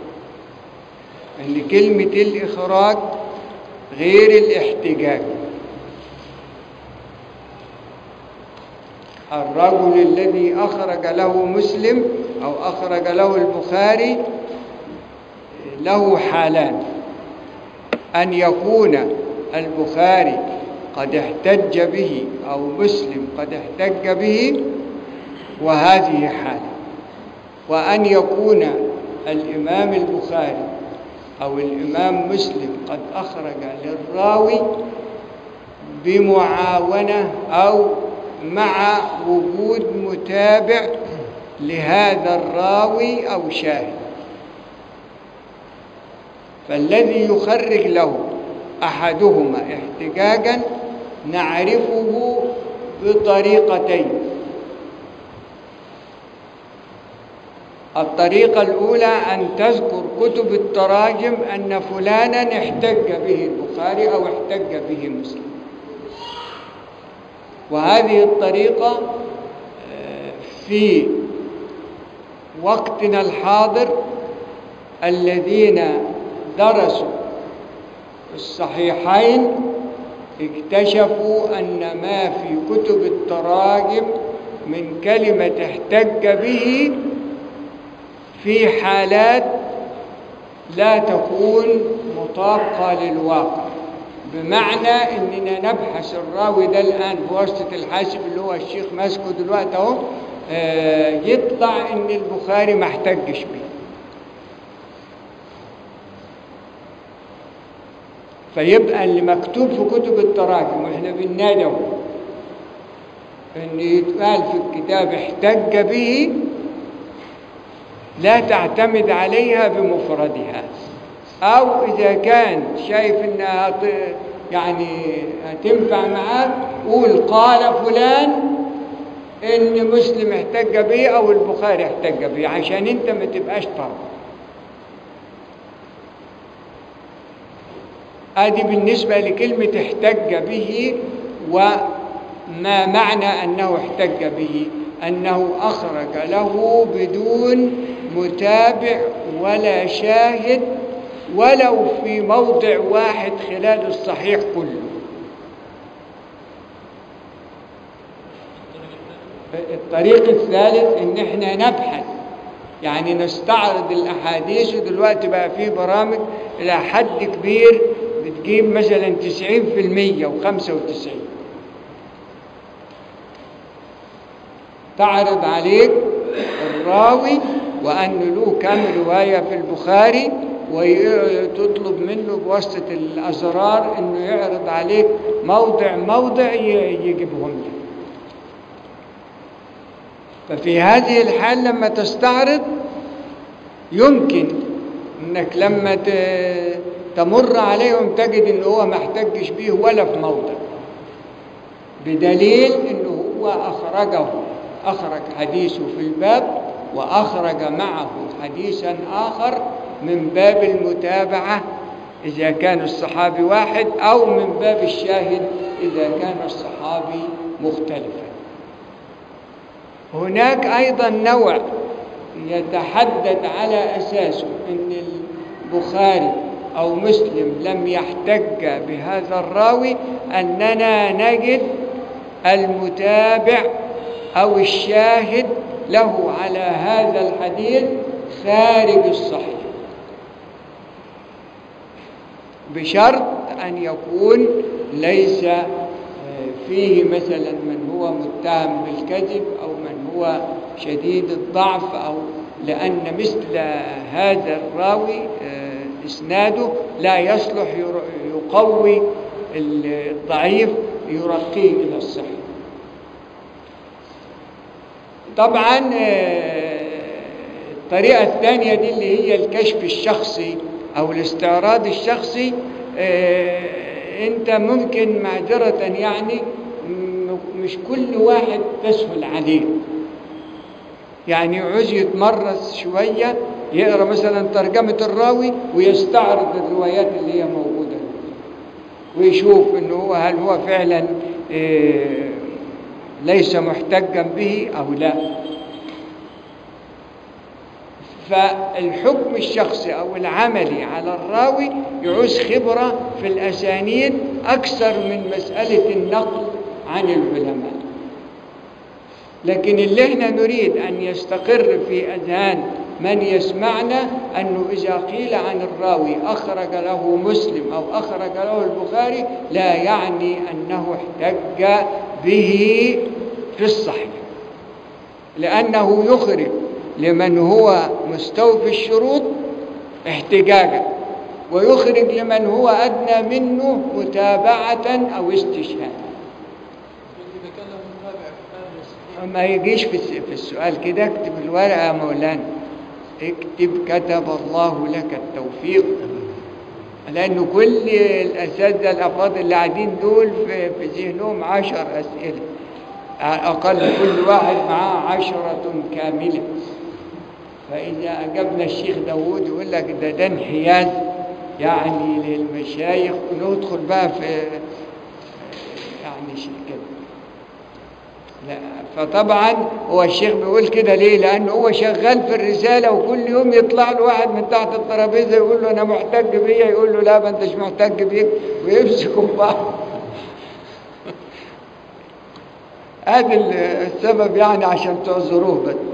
ان كلمه الاخراج غير الاحتجاج الرجل الذي اخرج له مسلم او اخرج له البخاري له حالان أن يكون البخاري قد احتج به أو مسلم قد احتج به وهذه حالة وأن يكون الإمام البخاري أو الإمام مسلم قد أخرج للراوي بمعاونة أو مع وجود متابع لهذا الراوي أو شاهد فالذي يخرج له أحدهما احتجاجا نعرفه بطريقتين الطريقة الأولى أن تذكر كتب التراجم أن فلانا احتج به البخاري أو احتج به مسلم وهذه الطريقة آه، في وقتنا الحاضر الذين درسوا الصحيحين اكتشفوا أن ما في كتب التراجم من كلمة احتج به في حالات لا تكون مطابقة للواقع بمعنى اننا نبحث الراوي ده الان بواسطه الحاسب اللي هو الشيخ ماسكه دلوقتي اهو آه، يطلع ان البخاري ما احتجش بيه فيبقى اللي مكتوب في كتب التراجم واحنا بننادوا ان يتقال في الكتاب احتج به لا تعتمد عليها بمفردها او اذا كان شايف انها هت- يعني هتنفع معاك قول قال فلان ان مسلم احتج به او البخاري احتج به عشان انت ما تبقاش طرف ادي بالنسبه لكلمه احتج به وما معنى انه احتج به انه اخرج له بدون متابع ولا شاهد ولو في موضع واحد خلال الصحيح كله الطريق الثالث ان احنا نبحث يعني نستعرض الاحاديث ودلوقتي بقى في برامج الى حد كبير بتجيب مثلا 90% و95 تعرض عليك الراوي وأن له كم رواية في البخاري وتطلب منه بواسطة الأزرار أنه يعرض عليك موضع موضع ي- يجيبهم لك ففي هذه الحال لما تستعرض يمكن انك لما ت- تمر عليهم تجد ان هو ما احتجش بيه ولا في موضع بدليل انه هو اخرجه اخرج حديثه في الباب واخرج معه حديثا اخر من باب المتابعه اذا كان الصحابي واحد او من باب الشاهد اذا كان الصحابي مختلفا هناك ايضا نوع يتحدد على اساسه ان البخاري او مسلم لم يحتج بهذا الراوي اننا نجد المتابع او الشاهد له على هذا الحديث خارج الصحيح بشرط ان يكون ليس آه، فيه مثلا من هو متهم بالكذب او من هو شديد الضعف او لان مثل هذا الراوي آه، اسناده لا يصلح ير- يقوي الضعيف يرقيه الى الصحه طبعا آه، الطريقة الثانية دي اللي هي الكشف الشخصي أو الاستعراض الشخصي آه، أنت ممكن معذرة يعني م- مش كل واحد تسهل عليه يعني يعوز يتمرس شوية يقرأ مثلا ترجمة الراوي ويستعرض الروايات اللي هي موجودة ويشوف انه هو هل هو فعلا آه، ليس محتجا به او لا فالحكم الشخصي او العملي على الراوي يعوز خبره في الاسانيد اكثر من مساله النقل عن العلماء لكن اللي احنا نريد ان يستقر في اذهان من يسمعنا انه اذا قيل عن الراوي اخرج له مسلم او اخرج له البخاري لا يعني انه احتج به في الصحيح لانه يخرج لمن هو مستوفي الشروط احتجاجا ويخرج لمن هو ادنى منه متابعه او استشهادا ما يجيش في الس- في السؤال كده اكتب الورقة يا مولانا اكتب كتب الله لك التوفيق لأنه كل الأساتذة الأفاضل اللي قاعدين دول في, في ذهنهم عشر أسئلة على الأقل كل واحد معاه عشرة كاملة فإذا أجبنا الشيخ داوود يقول لك ده ده انحياز يعني للمشايخ وندخل بقى في يعني شيء كده لا فطبعا هو الشيخ بيقول كده ليه لانه هو شغال في الرساله وكل يوم يطلع له واحد من تحت الترابيزه يقول له انا محتج بيا يقول له لا ما انتش محتج بيك ويمسكوا في بعض هذا السبب يعني عشان تعذروه بس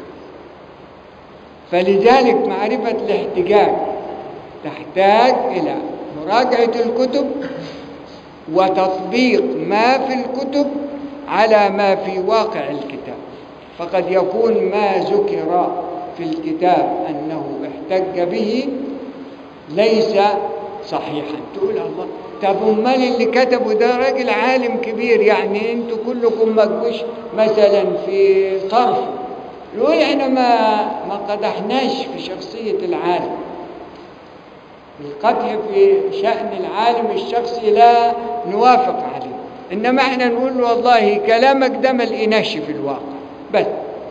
فلذلك معرفة الاحتجاج تحتاج إلى مراجعة الكتب وتطبيق ما في الكتب على ما في واقع الكتاب فقد يكون ما ذكر في الكتاب أنه احتج به ليس صحيحا تقول الله طب امال اللي كتبه ده راجل عالم كبير يعني انتوا كلكم ما تجوش مثلا في طرف يقول احنا ما ما قدحناش في شخصيه العالم القدح في شأن العالم الشخصي لا نوافق عليه إنما احنا نقول له والله كلامك ده ما لقيناش في الواقع بس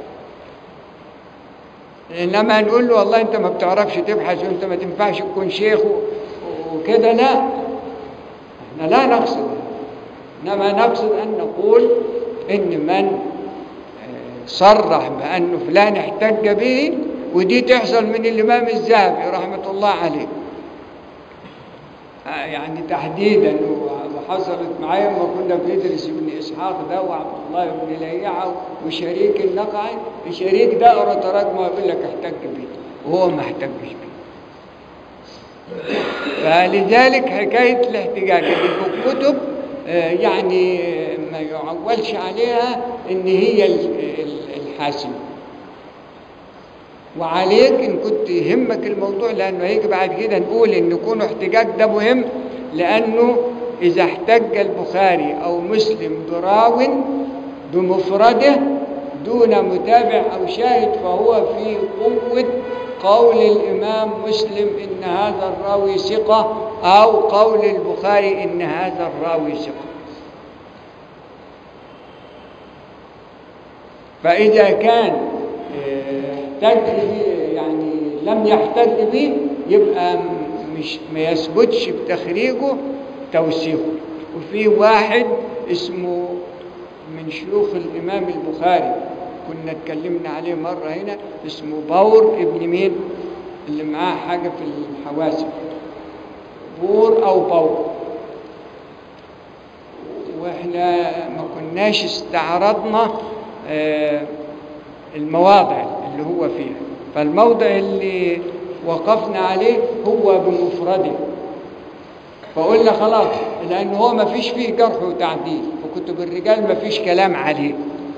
إنما نقول له والله أنت ما بتعرفش تبحث وأنت ما تنفعش تكون شيخ و- وكده لا احنا لا نقصد إنما نقصد أن نقول إن من آه، صرح بأنه فلان احتج به ودي تحصل من الإمام الذهبي رحمة الله عليه يعني تحديدا وحصلت معايا لما كنا بندرس ابن اسحاق ده وعبد الله بن ليعه وشريك النقعي الشريك ده قرا تراجمه يقول لك احتج بيه وهو ما احتجش بيه فلذلك حكايه الاحتجاج اللي في الكتب آه، يعني آه، ما يعولش عليها ان هي ال- ال- الحاسمه وعليك ان كنت يهمك الموضوع لانه هيجي بعد كده نقول ان يكون احتجاج ده مهم لانه اذا احتج البخاري او مسلم براو بمفرده دون متابع او شاهد فهو في قوه قول الامام مسلم ان هذا الراوي ثقه او قول البخاري ان هذا الراوي ثقه فإذا كان آه، احتج به يعني لم يحتج به يبقى م- مش ما يثبتش بتخريجه توثيقه وفي واحد اسمه من شيوخ الإمام البخاري كنا اتكلمنا عليه مرة هنا اسمه باور ابن مين اللي معاه حاجة في الحواسب بور أو باور واحنا ما كناش استعرضنا آه، المواضع اللي هو فيها فالموضع اللي وقفنا عليه هو بمفرده فقلنا خلاص لان هو ما فيش فيه جرح وتعديل وكتب الرجال ما فيش كلام عليه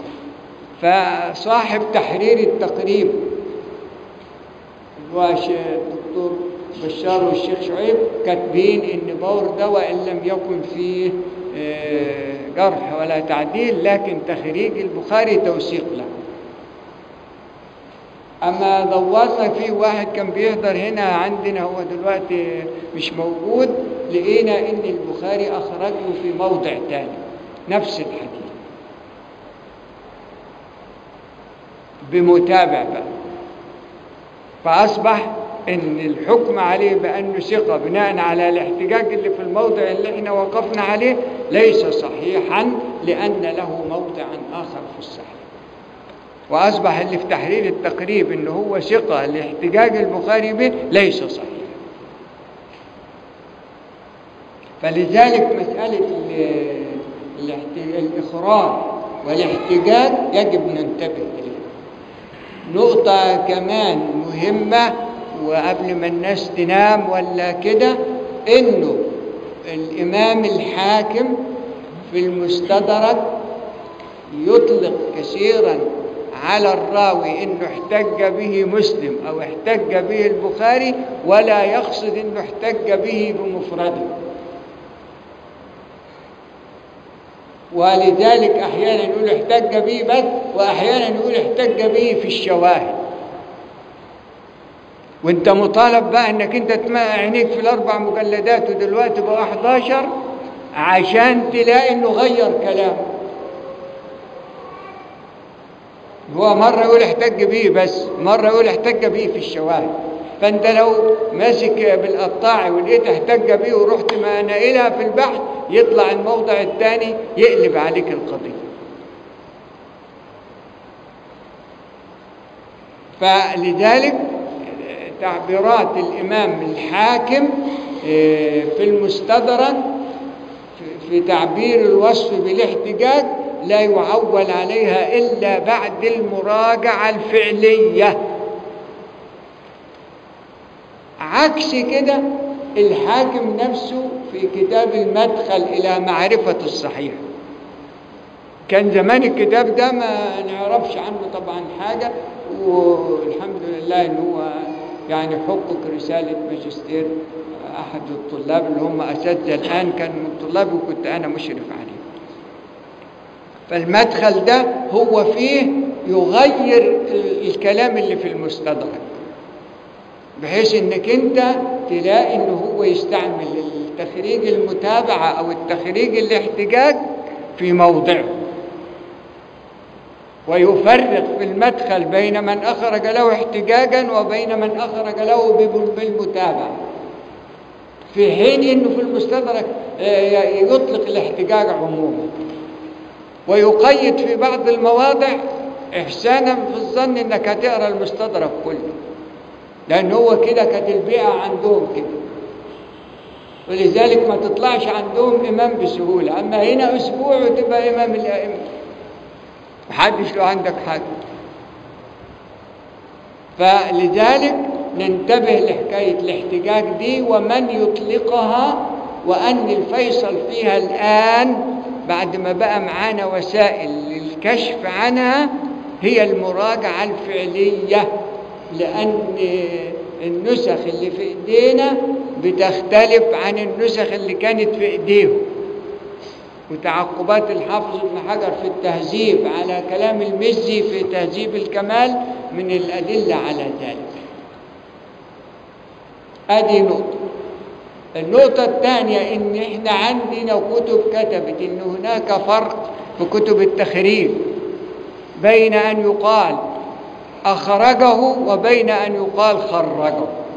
فصاحب تحرير التقريب اللي هو ش- الدكتور بشار والشيخ شعيب كاتبين ان باور ده وان لم يكن فيه آه، جرح ولا تعديل لكن تخريج البخاري توثيق له اما دورنا في واحد كان بيحضر هنا عندنا هو دلوقتي مش موجود لقينا ان البخاري اخرجه في موضع تاني نفس الحديث بمتابع بقى فأصبح إن الحكم عليه بأنه ثقة بناء على الاحتجاج اللي في الموضع اللي احنا وقفنا عليه ليس صحيحا لأن له موضعا آخر في الصحيح وأصبح اللي في تحرير التقريب إن هو ثقة لاحتجاج البخاري به ليس صحيح فلذلك مسألة ال- الاحت- الإخراج والاحتجاج يجب ننتبه إليه نقطة كمان مهمة وقبل ما الناس تنام ولا كده إنه الإمام الحاكم في المستدرك يطلق كثيرا على الراوي انه احتج به مسلم او احتج به البخاري ولا يقصد انه احتج به بمفرده ولذلك احيانا يقول احتج به بس واحيانا يقول احتج به في الشواهد وانت مطالب بقى انك انت تمقع عينيك في الاربع مجلدات ودلوقتي بقى 11 عشان تلاقي انه غير كلامه هو مرة يقول احتج بيه بس مرة يقول احتج بيه في الشواهد فانت لو ماسك بالقطاع ولقيت احتج بيه ورحت ما ناقلها في البحث يطلع الموضع الثاني يقلب عليك القضية فلذلك تعبيرات الإمام الحاكم آه، في المستدرك في- في تعبير الوصف بالاحتجاج لا يعول عليها إلا بعد المراجعة الفعلية عكس كده الحاكم نفسه في كتاب المدخل إلى معرفة الصحيح كان زمان الكتاب ده ما نعرفش عنه طبعا حاجة والحمد لله ان هو يعني حقق رسالة ماجستير أحد الطلاب اللي هم أساتذة الآن كان من طلابي وكنت أنا مشرف عليه فالمدخل ده هو فيه يغير ال- الكلام اللي في المستدرك بحيث انك انت تلاقي ان هو يستعمل التخريج المتابعة او التخريج الاحتجاج في موضعه ويفرق في المدخل بين من أخرج له احتجاجا وبين من أخرج له بال- بالمتابعة في حين أنه في المستدرك آه، يطلق الاحتجاج عموما ويقيد في بعض المواضع إحسانا في الظن أنك هتقرأ المستدرك كله لأن هو كده كانت البيئة عندهم كده ولذلك ما تطلعش عندهم إمام بسهولة أما هنا أسبوع وتبقى إمام الأئمة محدش له عندك حاجة فلذلك ننتبه لحكاية الاحتجاج دي ومن يطلقها وأن الفيصل فيها الآن بعد ما بقى معانا وسائل للكشف عنها هي المراجعة الفعلية لأن النسخ اللي في إيدينا بتختلف عن النسخ اللي كانت في إيديهم وتعقبات الحافظ ابن حجر في التهذيب على كلام المزي في تهذيب الكمال من الأدلة على ذلك ادي نقطة النقطة الثانية ان احنا عندنا كتب كتبت ان هناك فرق في كتب التخريج بين ان يقال اخرجه وبين ان يقال خرجه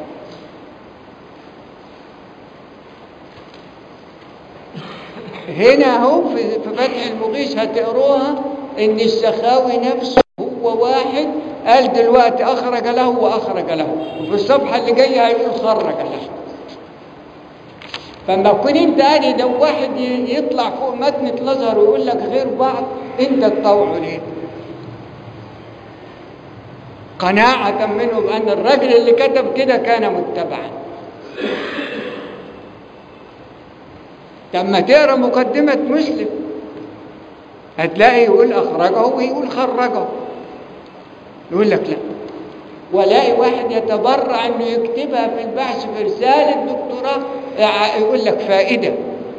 هنا اهو في في فتح المغيث هتقروها ان السخاوي نفسه هو واحد قال دلوقتي اخرج له واخرج له وفي الصفحه اللي جايه هيقول خرج له فلما تكون انت قاعد ده واحد ي- يطلع فوق متن الازهر ويقول لك غير بعض انت تطوعه ليه؟ قناعة منه بأن الرجل اللي كتب كده كان متبعا لما تقرا مقدمة مسلم هتلاقي يقول أخرجه ويقول خرجه يقول لك لا ولاقي واحد يتبرع انه يكتبها في البحث في رسالة دكتوراه يع- يقول لك فائدة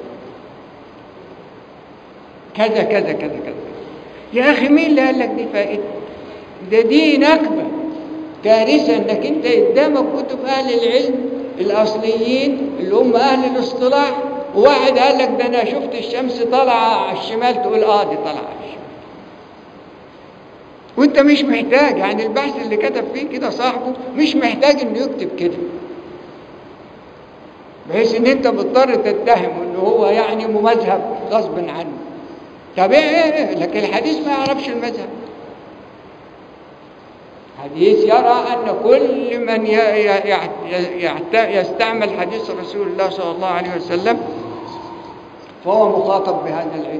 كذا كذا كذا كذا يا أخي مين اللي قال لك دي فائدة ده دي نكبة كارثة انك انت قدامك كتب اهل العلم الاصليين اللي هم اهل الاصطلاح وواحد قال لك ده انا شفت الشمس طالعة على الشمال تقول اه دي طالعة على الشمال وانت مش محتاج يعني البحث اللي كتب فيه كده صاحبه مش محتاج انه يكتب كده بحيث ان انت مضطر تتهم انه هو يعني مذهب غصب عنه طب ايه ايه ايه لكن الحديث ما يعرفش المذهب حديث يرى أن كل من ي- ي- يعت- يعت- يستعمل حديث رسول الله صلى الله عليه وسلم فهو مخاطب بهذا العلم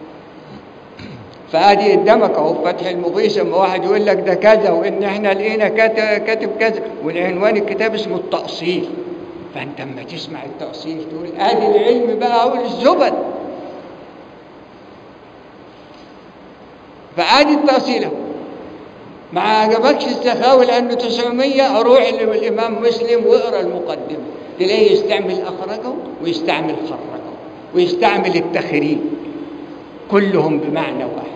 فادي قدامك اهو في فتح المغيث اما واحد يقول لك ده كذا وان احنا لقينا كات- كاتب كذا والعنوان الكتاب اسمه التأصيل فانت اما تسمع التأصيل تقول ادي العلم بقى اهو الزبد فادي التأصيل اهو ما عجبكش السخاوي لانه 900 اروح للامام مسلم واقرا المقدمه تلاقيه يستعمل اخرجه ويستعمل خرجه ويستعمل التخريج كلهم بمعنى واحد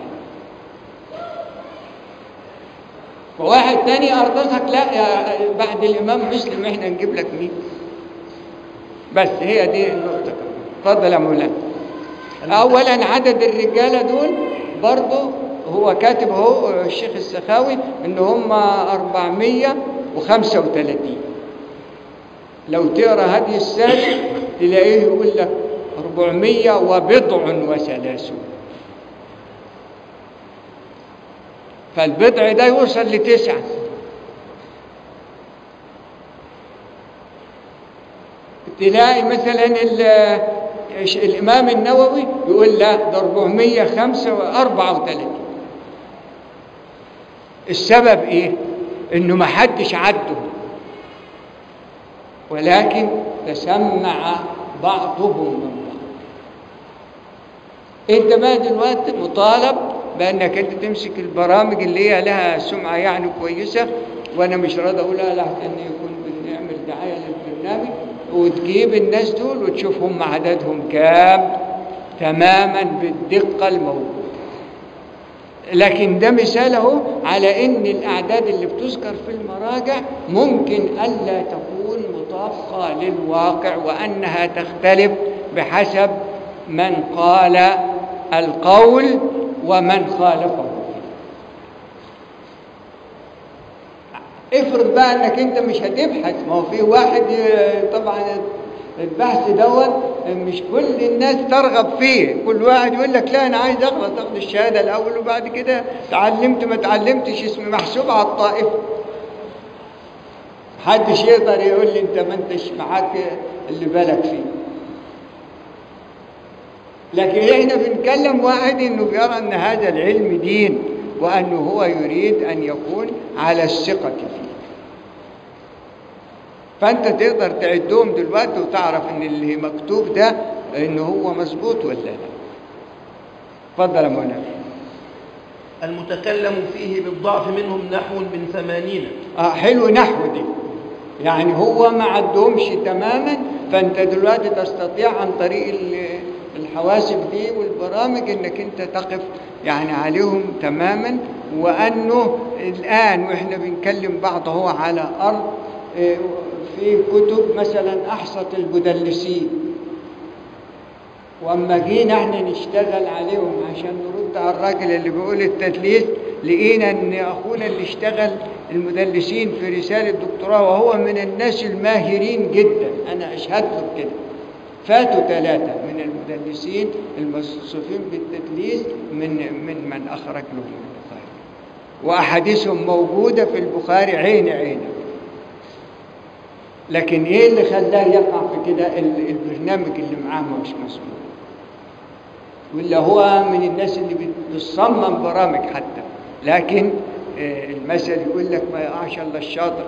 وواحد تاني ارضسك لا يا بعد الامام مسلم احنا نجيب لك مين بس هي دي النقطه اتفضل يا مولانا اولا عدد الرجاله دول برضه هو كاتب هو الشيخ السخاوي ان هم 435 لو تقرا هدي السالك تلاقيه يقول لك 400 وبضع وثلاثون فالبضع ده يوصل لتسعة تلاقي مثلا ال- الإمام النووي يقول لا ده 434 السبب إيه؟ إنه ما حدش عده ولكن تسمع بعضهم من بعض انت بقى دلوقتي مطالب بانك انت تمسك البرامج اللي هي لها سمعه يعني كويسه وانا مش راضي اقولها لحسن يكون بنعمل دعايه للبرنامج وتجيب الناس دول وتشوف هم عددهم كام تماما بالدقه الموجوده لكن ده مثال اهو على ان الاعداد اللي بتذكر في المراجع ممكن الا تكون مطابقه للواقع وانها تختلف بحسب من قال القول ومن خالفه افرض بقى انك انت مش هتبحث ما هو في واحد ي- طبعا البحث دوت مش كل الناس ترغب فيه كل واحد يقول لك لا انا عايز اخلص اخد الشهاده الاول وبعد كده تعلمت ما تعلمتش اسمي محسوب على الطائفه محدش يقدر يقول لي انت ما انتش معاك اللي بالك فيه لكن احنا بنكلم واحد انه بيرى ان هذا العلم دين وانه هو يريد ان يكون على الثقة فيه فانت تقدر تعدهم دلوقتي وتعرف ان اللي مكتوب ده انه هو مظبوط ولا لا اتفضل يا مولانا المتكلم فيه بالضعف منهم نحو من ثمانين اه حلو نحو دي يعني هو ما عدهمش تماما فانت دلوقتي تستطيع عن طريق ال- الحواسب دي والبرامج انك انت تقف يعني عليهم تماما وانه الان واحنا بنكلم بعض هو على ارض آه، في كتب مثلا احصت المدلسين واما جينا احنا نشتغل عليهم عشان نرد على الراجل اللي بيقول التدليس لقينا ان اخونا اللي اشتغل المدلسين في رساله دكتوراه وهو من الناس الماهرين جدا انا اشهد له كده فاتوا ثلاثه من المدلسين الموصوفين بالتدليس من من من اخرج له من البخاري واحاديثهم موجوده في البخاري عين عينه لكن ايه اللي خلاه يقع في كده ال- البرنامج اللي معاه مش مظبوط ولا هو من الناس اللي بت- بتصمم برامج حتى لكن آه، المثل يقول لك ما يقعش الا الشاطر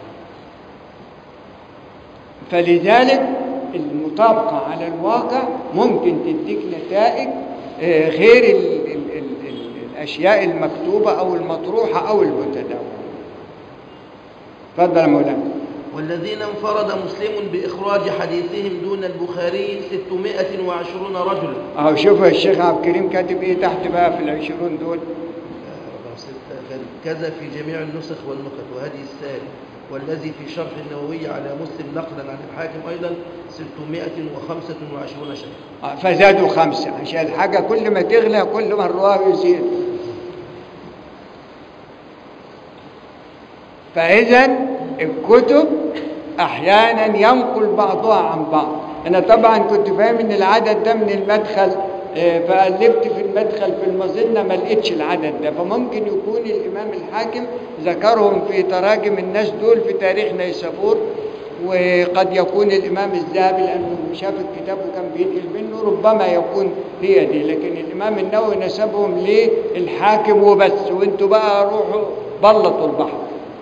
فلذلك المطابقة على الواقع ممكن تديك نتائج آه، غير ال ال ال ال الأشياء المكتوبة أو المطروحة أو المتداولة تفضل يا مولانا والذين انفرد مسلم بإخراج حديثهم دون البخاري 620 رجلا أهو شوف الشيخ عبد الكريم كاتب إيه تحت بقى في العشرون دول رقم ستة كذا في جميع النسخ والنكت وهذه السالي والذي في شرح النووي على مسلم نقلا عن الحاكم أيضا 625 شيخ آه، فزادوا خمسة عشان الحاجة كل ما تغلى كل ما الراوي يزيد فإذا الكتب أحيانا ينقل بعضها عن بعض أنا طبعا كنت فاهم إن العدد ده من المدخل آه، فقلبت في المدخل في المظنة ما لقيتش العدد ده فممكن يكون الإمام الحاكم ذكرهم في تراجم الناس دول في تاريخ نيسابور وقد يكون الإمام الذهبي لأنه شاف الكتاب وكان بينقل منه ربما يكون هي دي لكن الإمام النووي نسبهم للحاكم وبس وانتوا بقى روحوا بلطوا البحر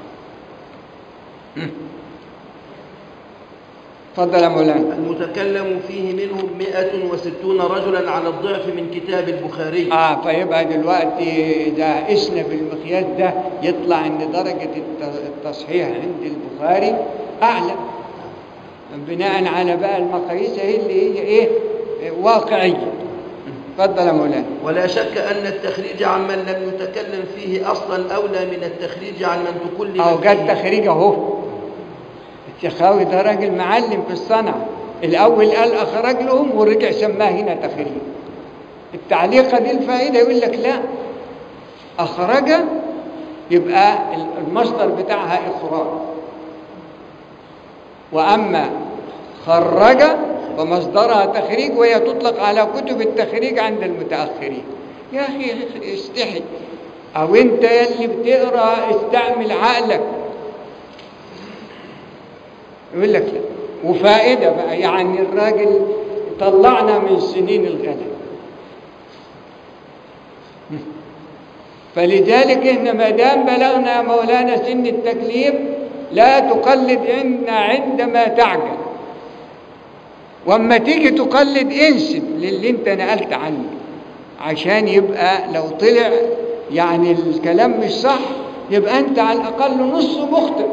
تفضل يا مولانا المتكلم فيه منهم 160 رجلا على الضعف من كتاب البخاري اه فيبقى دلوقتي اذا قسنا بالمقياس ده يطلع ان درجه الت- التصحيح عند البخاري اعلى بناء على بقى المقاييس هي اللي هي ايه واقعيه اتفضل يا مولانا ولا شك أن التخريج عمن لم يتكلم فيه أصلا أولى من التخريج عن من تكلم اهو جت فيه تخريج اهو السخاوي ده راجل معلم في الصنعه الاول قال اخرج لهم ورجع سماه هنا تخريج التعليقه دي الفائده يقول لك لا اخرج يبقى المصدر بتاعها اخراج واما خرج فمصدرها تخريج وهي تطلق على كتب التخريج عند المتاخرين يا اخي استحي او انت يلي بتقرا استعمل عقلك يقول لك لا وفائده بقى يعني الراجل طلعنا من سنين الغلا فلذلك احنا ما دام بلغنا مولانا سن التكليف لا تقلد عنا عندما تعجل واما تيجي تقلد انسب للي انت نقلت عنه عشان يبقى لو طلع يعني الكلام مش صح يبقى انت على الاقل نص مخطئ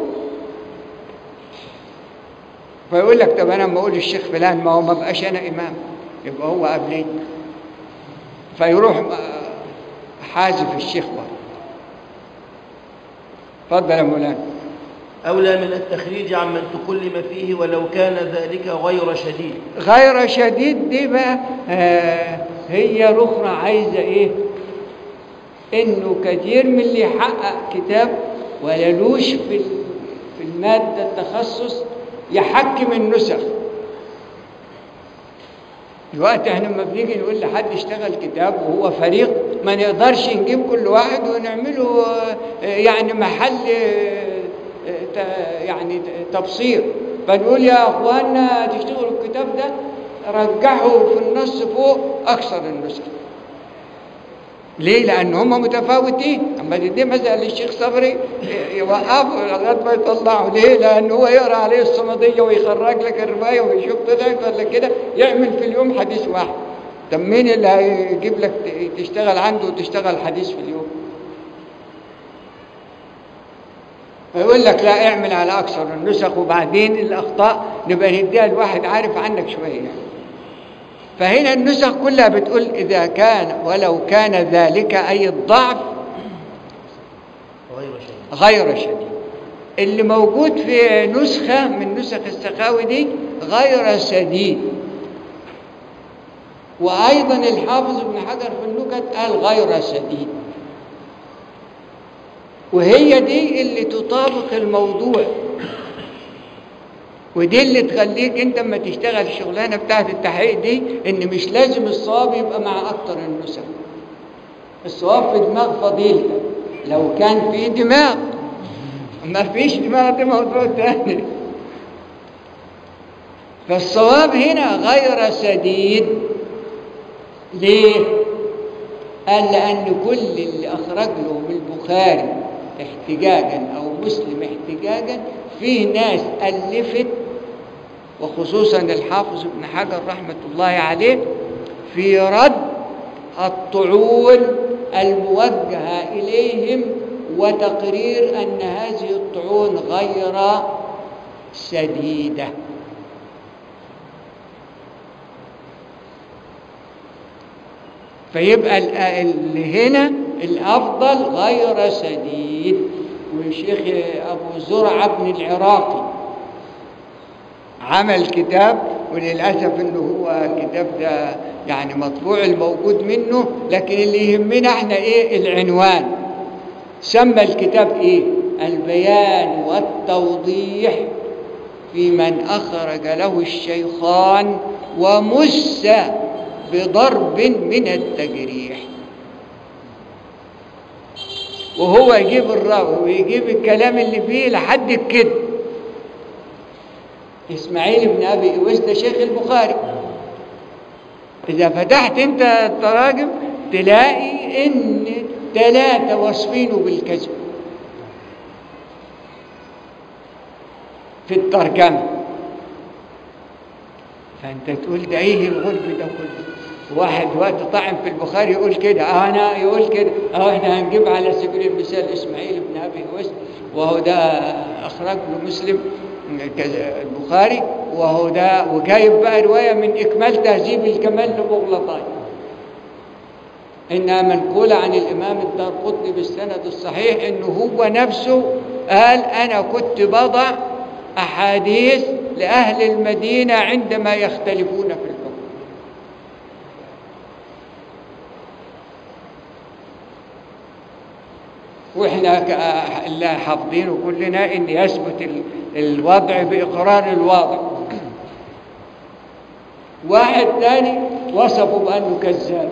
فيقول لك طب انا لما اقول الشيخ فلان ما هو ما بقاش انا امام يبقى هو قبلي فيروح آه، حازف الشيخ برضه اتفضل يا مولانا أولى من التخريج عن من تكلم فيه ولو كان ذلك غير شديد غير شديد دي بقى آه هي الأخرى عايزة إيه؟ إنه كثير من اللي يحقق كتاب وللوش في ال- في المادة التخصص يحكم النسخ دلوقتي احنا لما بنيجي نقول لحد اشتغل كتاب وهو فريق ما نقدرش نجيب كل واحد ونعمله آه، يعني محل آه، ت- يعني تبصير فنقول يا اخوانا تشتغلوا الكتاب ده رجحوا في النص فوق أكثر النسخ ليه؟ لأن هم متفاوتين أما تدي مثلا للشيخ صبري يوقفوا لغاية ما يطلعوا ليه؟ لأن هو يقرأ عليه الصمدية ويخرج لك الرواية ويشوف طلعت ولا كده يعمل في اليوم حديث واحد طب مين اللي هيجيب لك ت- تشتغل عنده وتشتغل حديث في اليوم؟ فيقول لك لا اعمل على أكثر النسخ وبعدين الأخطاء نبقى نديها لواحد عارف عنك شوية يعني. فهنا النسخ كلها بتقول إذا كان ولو كان ذلك أي الضعف غير شيء غير شديد اللي موجود في نسخة من نسخ السخاوي دي غير شديد وأيضا الحافظ ابن حجر في النكت قال غير شديد وهي دي اللي تطابق الموضوع ودي اللي تخليك انت لما تشتغل الشغلانه بتاعت التحقيق دي ان مش لازم الصواب يبقى مع اكتر النسخ الصواب في دماغ فضيلتك لو كان في دماغ ما فيش دماغ ده موضوع تاني فالصواب هنا غير سديد ليه؟ قال لأن كل اللي أخرج له من البخاري احتجاجا أو مسلم احتجاجا فيه ناس ألفت وخصوصا الحافظ ابن حجر رحمة الله عليه في رد الطعون الموجهة إليهم وتقرير أن هذه الطعون غير سديدة فيبقى ال- اللي هنا الأفضل غير سديد والشيخ أبو زرعة بن العراقي عمل كتاب وللأسف إنه هو الكتاب ده يعني مطبوع الموجود منه لكن اللي يهمنا احنا إيه العنوان سمى الكتاب إيه البيان والتوضيح في من أخرج له الشيخان ومس بضرب من التجريح وهو يجيب الراوي ويجيب الكلام اللي فيه لحد الكذب إسماعيل بن أبي إويس ده شيخ البخاري إذا فتحت أنت التراجم تلاقي إن ثلاثة واصفينه بالكذب في الترجمة فأنت تقول ده إيه الغلب ده كله واحد وقت طعن في البخاري يقول كده اه انا يقول كده اه احنا هنجيب على سبيل المثال اسماعيل بن ابي اويس وهو ده اخرج له مسلم كذا البخاري وهو ده وجايب بقى روايه من اكمال تهذيب الكمال لمغلطاي انها منقوله عن الامام الدارقطني بالسند الصحيح انه هو نفسه قال انا كنت بضع احاديث لاهل المدينه عندما يختلفون في الحكم واحنا ك- اللي حافظينه كلنا ان يثبت ال- الوضع باقرار الواضع واحد تاني وصفه بانه كذاب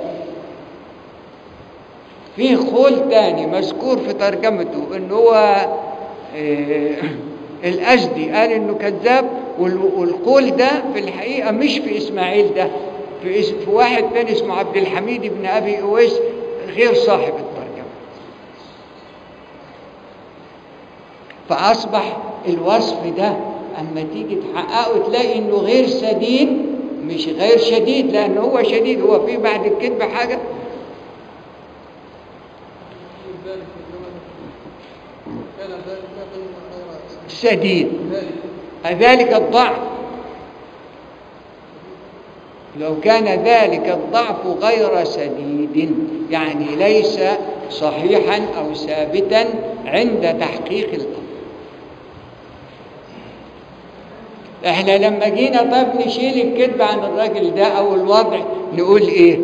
في خول تاني مذكور في ترجمته ان هو آه، الأزدي قال انه كذاب وال- والقول ده في الحقيقة مش في اسماعيل ده في, اس- في واحد تاني اسمه عبد الحميد بن ابي اويس غير صاحب الترجمة فأصبح الوصف ده أما تيجي تحققه تلاقي إنه غير سديد مش غير شديد لأن هو شديد هو في بعد الكذب حاجة كان ذلك غير شديد ذلك ذلك الضعف لو كان ذلك الضعف غير سديد يعني ليس صحيحا أو ثابتا عند تحقيق الأمر احنا لما جينا طب نشيل الكذب عن الراجل ده او الوضع نقول ايه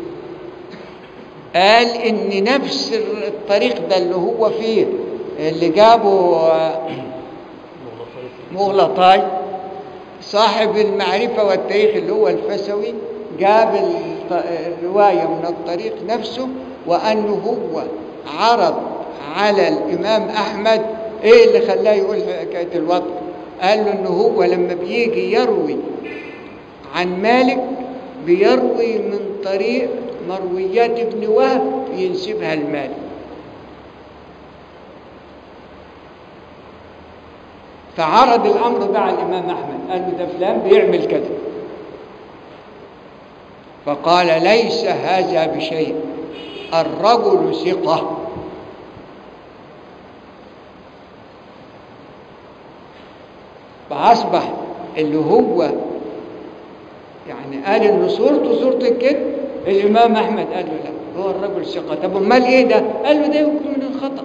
قال ان نفس الطريق ده اللي هو فيه اللي جابه آه، مغلطاي صاحب المعرفة والتاريخ اللي هو الفسوي جاب الط- الرواية من الطريق نفسه وأنه هو عرض على الإمام أحمد إيه اللي خلاه يقول حكاية الوضع قال له إنه هو لما بيجي يروي عن عن مالك بيروي من طريق مرويات ابن وهب ينسبها لمالك فعرض الامر ده على الامام احمد قال له ده فلان بيعمل كذا فقال ليس هذا بشيء الرجل ثقه فاصبح اللي هو يعني قال ان صورته صوره الكذب الامام احمد قال له لا هو الرجل ثقه طب امال ايه ده قال له ده يمكن من الخطا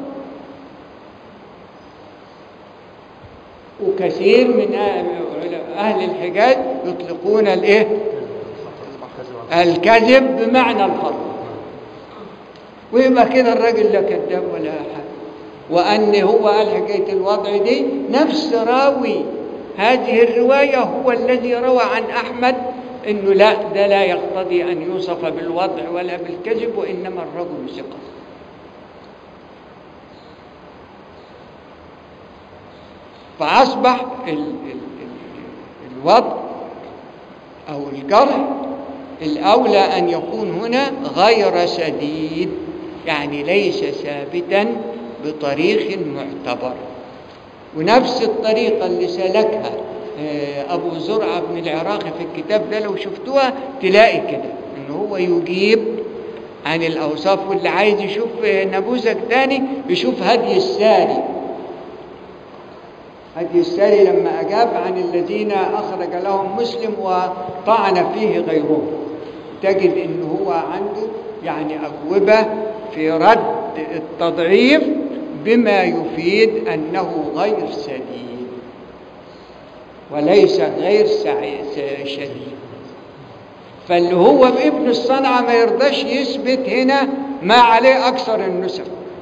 وكثير من أهل- اهل الحجاز يطلقون الايه الكذب بمعنى الخطا ويبقى كده الراجل لا كذاب ولا حاجه وان هو قال حكايه الوضع دي نفس راوي هذه الروايه هو الذي روى عن احمد انه لا ده لا يقتضي ان يوصف بالوضع ولا بالكذب وانما الرجل ثقه فاصبح ال ال ال الوضع او الجرح الاولى ان يكون هنا غير سديد يعني ليس ثابتا بطريق معتبر ونفس الطريقة اللي سلكها آه، أبو زرعة بن العراقي في الكتاب ده لو شفتوها تلاقي كده إن هو يجيب عن الأوصاف واللي عايز يشوف آه، نموذج تاني يشوف هدي الساري هدي الساري لما أجاب عن الذين أخرج لهم مسلم وطعن فيه غيرهم تجد إن هو عنده يعني أجوبة في رد التضعيف بما يفيد أنه غير سديد وليس غير سعي- س- شديد فاللي هو بابن الصنعة ما يرضاش يثبت هنا ما عليه أكثر النسخ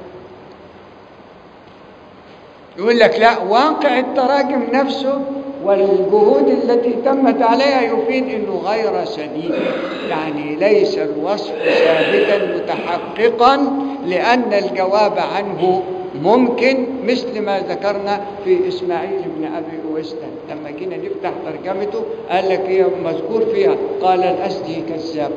يقول لك لا واقع التراجم نفسه والجهود التي تمت عليها يفيد انه غير سديد يعني ليس الوصف ثابتا متحققا لان الجواب عنه ممكن مثل ما ذكرنا في اسماعيل بن ابي اويستا لما جينا نفتح ترجمته قال لك هي مذكور فيها قال الاسدي كذاب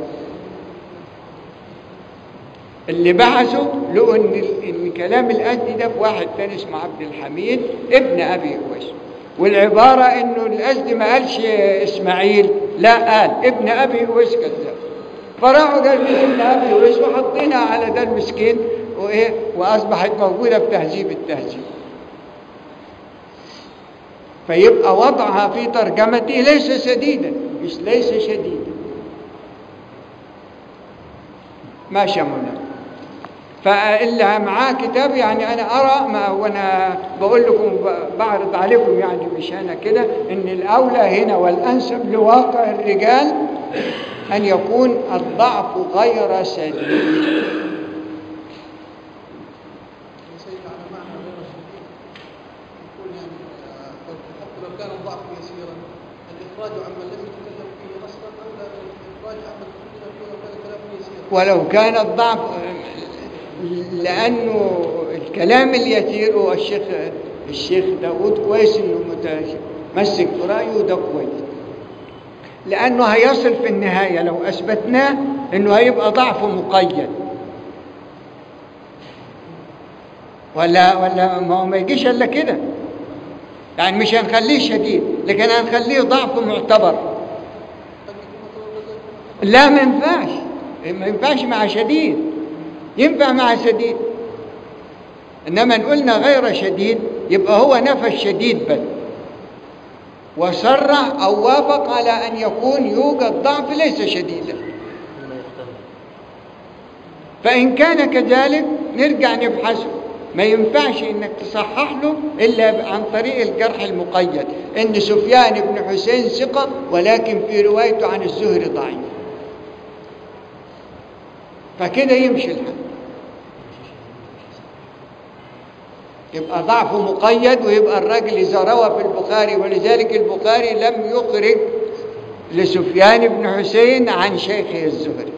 اللي بحثوا لقوا ان ان كلام الاسدي ده في واحد تاني اسمه عبد الحميد ابن ابي اويس والعباره انه الاسدي ما قالش اسماعيل لا قال ابن ابي اويس كذاب فراحوا قال لي ابن ابي اويس وحطينا على ده المسكين وايه واصبحت موجوده في تهذيب التهذيب فيبقى وضعها في ترجمته ليس سديدا مش ليس شديدا ماشي يا مولانا فاللي معاه كتاب يعني انا ارى ما وانا بقول لكم ب- بعرض عليكم يعني مش انا كده ان الاولى هنا والانسب لواقع الرجال ان يكون الضعف غير سديد سيد على معنى غير الشديد يقول يعني آه، حتى لو كان الضعف يسيرا الاخراج عمن لم يتكلم فيه اصلا اولى من اخراج عمن تكلم فيه وكان كلامه يسيرا ولو كان الضعف لأنه الكلام اليسير هو الشيخ الشيخ داود كويس إنه متمسك برأيه وده كويس لأنه هيصل في النهاية لو أثبتناه إنه هيبقى ضعف مقيد ولا ولا ما هو ما يجيش إلا كده يعني مش هنخليه شديد لكن هنخليه ضعف معتبر قد يكون متوقع زي لا ما ينفعش ما ينفعش مع شديد ينفع مع شديد انما إن قلنا غير شديد يبقى هو نفى الشديد بل وصرح او وافق على ان يكون يوجد ضعف ليس شديدا فان كان كذلك نرجع نبحثه ما ينفعش انك تصحح له الا عن طريق الجرح المقيد ان سفيان بن حسين ثقه ولكن في روايته عن الزهري ضعيف فكده يمشي الحال يبقى ضعفه مقيد ويبقى الراجل إذا روى في البخاري ولذلك البخاري لم يخرج لسفيان بن حسين عن شيخه الزهري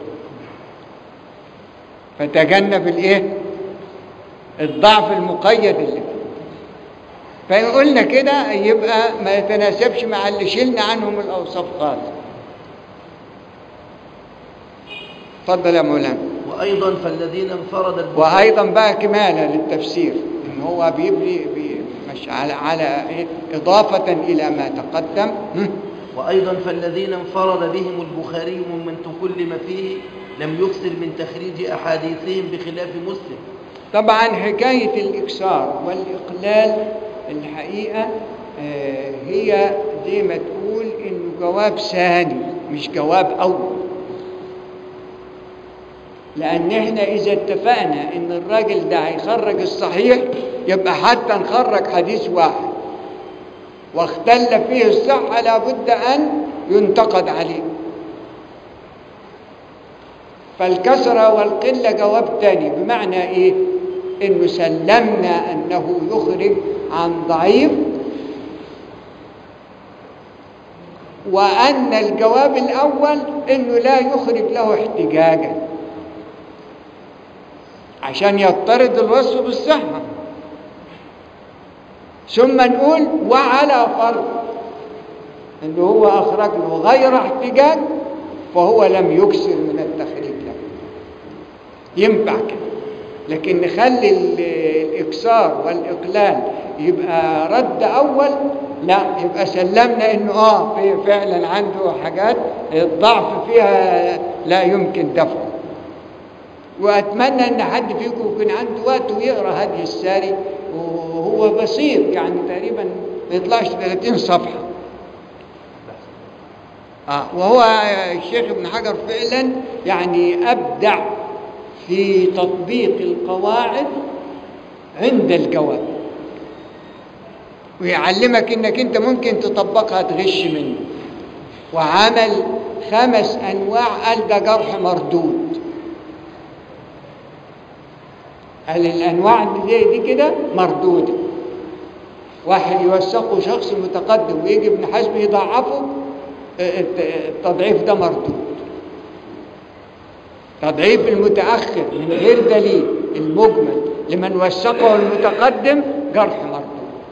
فتجنب الايه الضعف المقيد اللي فيه فإن قلنا كده يبقى ما يتناسبش مع اللي شلنا عنهم الأوصاف خالص اتفضل يا مولانا وأيضا فالذين انفرد البخاري وايضا بقى كماله للتفسير ان هو بيبني بي مش على على إيه؟ اضافه الى ما تقدم هم؟ وأيضا فالذين انفرد بهم البخاري ممن تكلم فيه لم يكثر من تخريج أحاديثهم بخلاف مسلم طبعا حكايه الاكثار والاقلال الحقيقه آه، هي زي ما تقول انه جواب ثاني مش جواب اول لان احنا اذا اتفقنا ان الراجل ده هيخرج الصحيح يبقى حتى نخرج حديث واحد واختل فيه الصحه لابد ان ينتقد عليه فالكسرة والقلة جواب تاني بمعنى ايه انه سلمنا انه يخرج عن ضعيف وان الجواب الاول انه لا يخرج له احتجاجا عشان يضطرد الوصف بالصحة ثم نقول وعلى فرض انه هو اخرج له غير احتجاج فهو لم يكسر من التخريج له ينفع كده لكن نخلي ال- الاكسار والاقلال يبقى رد اول لا يبقى سلمنا انه اه في فعلا عنده حاجات الضعف فيها لا يمكن دفعه واتمنى ان حد فيكم يكون عنده وقت ويقرا هدي الساري وهو بسيط يعني تقريبا ما يطلعش 30 صفحه آه وهو الشيخ ابن حجر فعلا يعني ابدع في تطبيق القواعد عند الجواب ويعلمك انك انت ممكن تطبقها تغش منه وعمل خمس انواع قال ده جرح مردود قال الانواع اللي زي دي كده مردوده واحد يوثقه شخص متقدم ويجي ابن حزم يضعفه الت- التضعيف ده مردود تضعيف المتأخر من غير دليل المجمل لمن وثقه المتقدم جرح مردود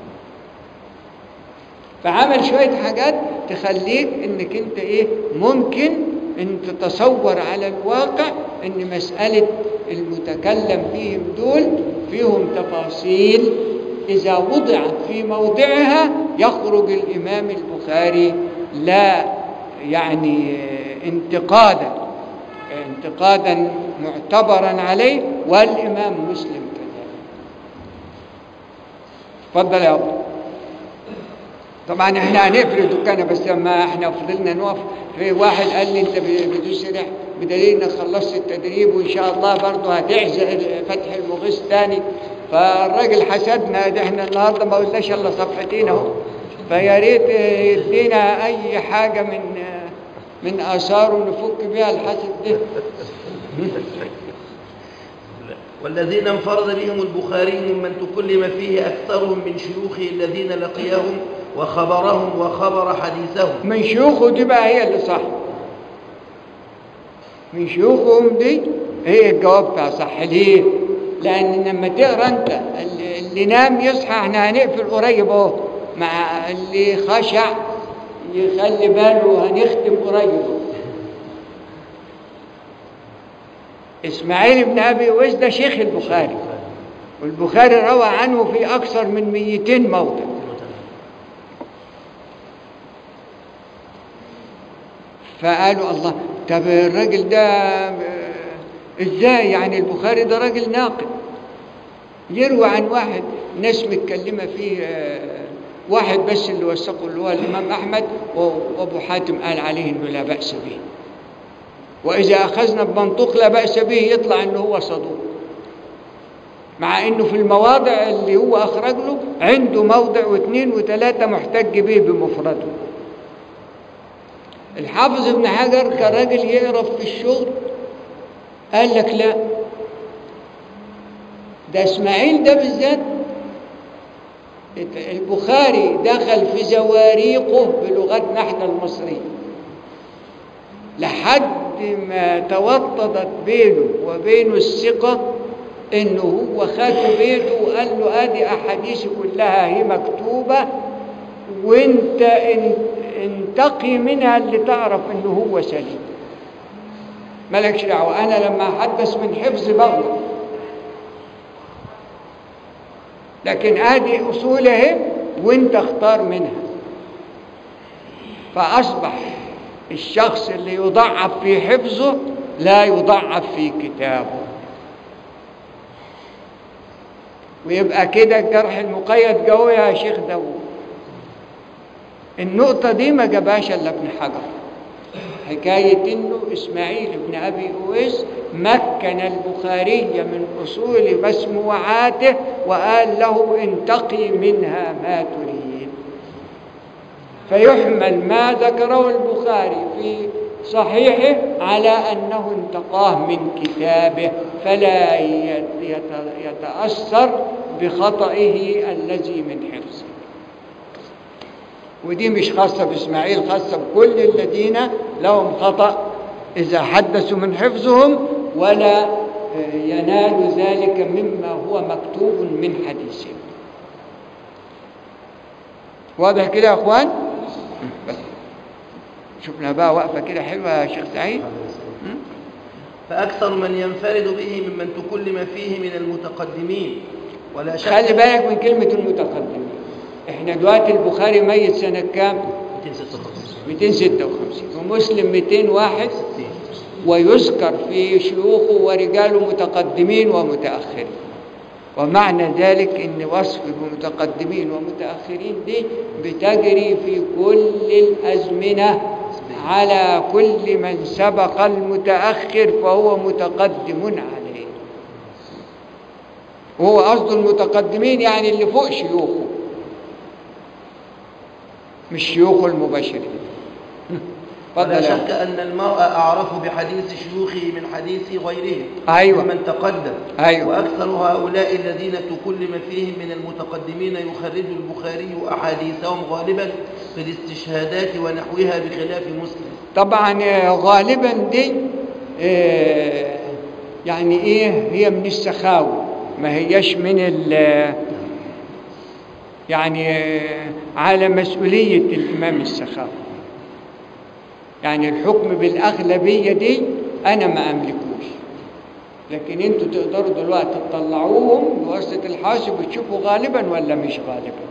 فعمل شوية حاجات تخليك انك انت ايه ممكن ان تتصور على الواقع ان مسألة المتكلم فيهم دول فيهم تفاصيل إذا وضعت في موضعها يخرج الإمام البخاري لا يعني انتقادا انتقادا معتبرا عليه والإمام مسلم كذلك تفضل يا أبو طبعا احنا هنقفل الدكانه بس لما احنا فضلنا نقف في واحد قال لي انت بتسرح بدليل انك خلصت التدريب وان شاء الله برضه هتعزق فتح المغيث تاني فالراجل حسدنا ده احنا النهارده ما قلناش الا صفحتين اهو فيا ريت يدينا اي حاجه من من اثاره نفك بيها الحسد ده والذين انفرد بهم البخاري ممن تكلم فيه أكثرهم من شيوخه الذين لقيهم وخبرهم وخبر حديثهم من شيوخه دي بقى هي اللي صح من شيوخهم دي هي الجواب بتاع صح ليه؟ لأن لما تقرا أنت اللي- اللي نام يصحى احنا هنقفل قريب أهو مع اللي خشع يخلي باله هنختم قريب أهو. إسماعيل بن أبي ويس ده شيخ البخاري والبخاري روى عنه في أكثر من 200 موضع فقالوا الله طب الراجل ده آه، ازاي يعني البخاري ده راجل ناقد يروى عن واحد ناس متكلمه فيه آه، واحد بس اللي وثقه اللي هو الامام احمد و- وابو حاتم قال عليه انه لا باس به واذا اخذنا بمنطق لا باس به يطلع انه هو صدوق مع انه في المواضع اللي هو اخرج له عنده موضع واثنين وثلاثه محتج به بمفرده الحافظ ابن حجر كراجل يعرف في الشغل قال لك لا ده اسماعيل ده بالذات البخاري دخل في زواريقه بلغتنا احنا المصرية لحد ما توطدت بينه وبين الثقة انه هو خد بيته وقال له ادي احاديثي كلها هي مكتوبة وانت ان- انتقي منها اللي تعرف انه هو سليم مالكش دعوة أنا لما أحدث من حفظ بغلط لكن ادي اصولهم وانت اختار منها فاصبح الشخص اللي يضعف في حفظه لا يضعف في كتابه ويبقى كده الجرح المقيد قوي يا شيخ داوود النقطة دي ما جابهاش الا ابن حجر حكاية انه اسماعيل بن ابي اويس مكن البخاري من اصول مسموعاته وقال له انتقي منها ما تريد فيحمل ما ذكره البخاري في صحيحه على انه انتقاه من كتابه فلا يتاثر بخطئه الذي من حفظه ودي مش خاصة بإسماعيل خاصة بكل الذين لهم خطأ إذا حدثوا من حفظهم ولا ينال ذلك مما هو مكتوب من حديثهم واضح كده يا أخوان بس شفنا بقى وقفة كده حلوة يا شيخ سعيد فأكثر من ينفرد به ممن تكلم فيه من المتقدمين ولا شك خلي بالك من كلمة المتقدمين احنا دلوقتي البخاري ميت سنة كام 256 256 ومسلم 201 ويذكر في شيوخه ورجاله متقدمين ومتأخرين ومعنى ذلك ان وصف بمتقدمين ومتأخرين دي بتجري في كل الأزمنة على كل من سبق المتأخر فهو متقدم عليه وهو قصد المتقدمين يعني اللي فوق شيوخه مش شيوخه المباشرين ولا اتفضل يا شك أن المرء أعرف بحديث شيوخه من حديث غيره أيوة. ممن تقدم أيوة. وأكثر هؤلاء الذين تكلم فيهم من المتقدمين يخرج البخاري أحاديثهم غالبا في الاستشهادات ونحوها بخلاف مسلم طبعا آه، غالبا دي آه، يعني ايه هي من السخاوة ما هيش من ال يعني آه، على مسؤولية الإمام السخاوي يعني الحكم بالأغلبية دي أنا ما أملكوش لكن انتوا تقدروا دلوقتي تطلعوهم بواسطة الحاسب وتشوفوا غالبا ولا مش غالبا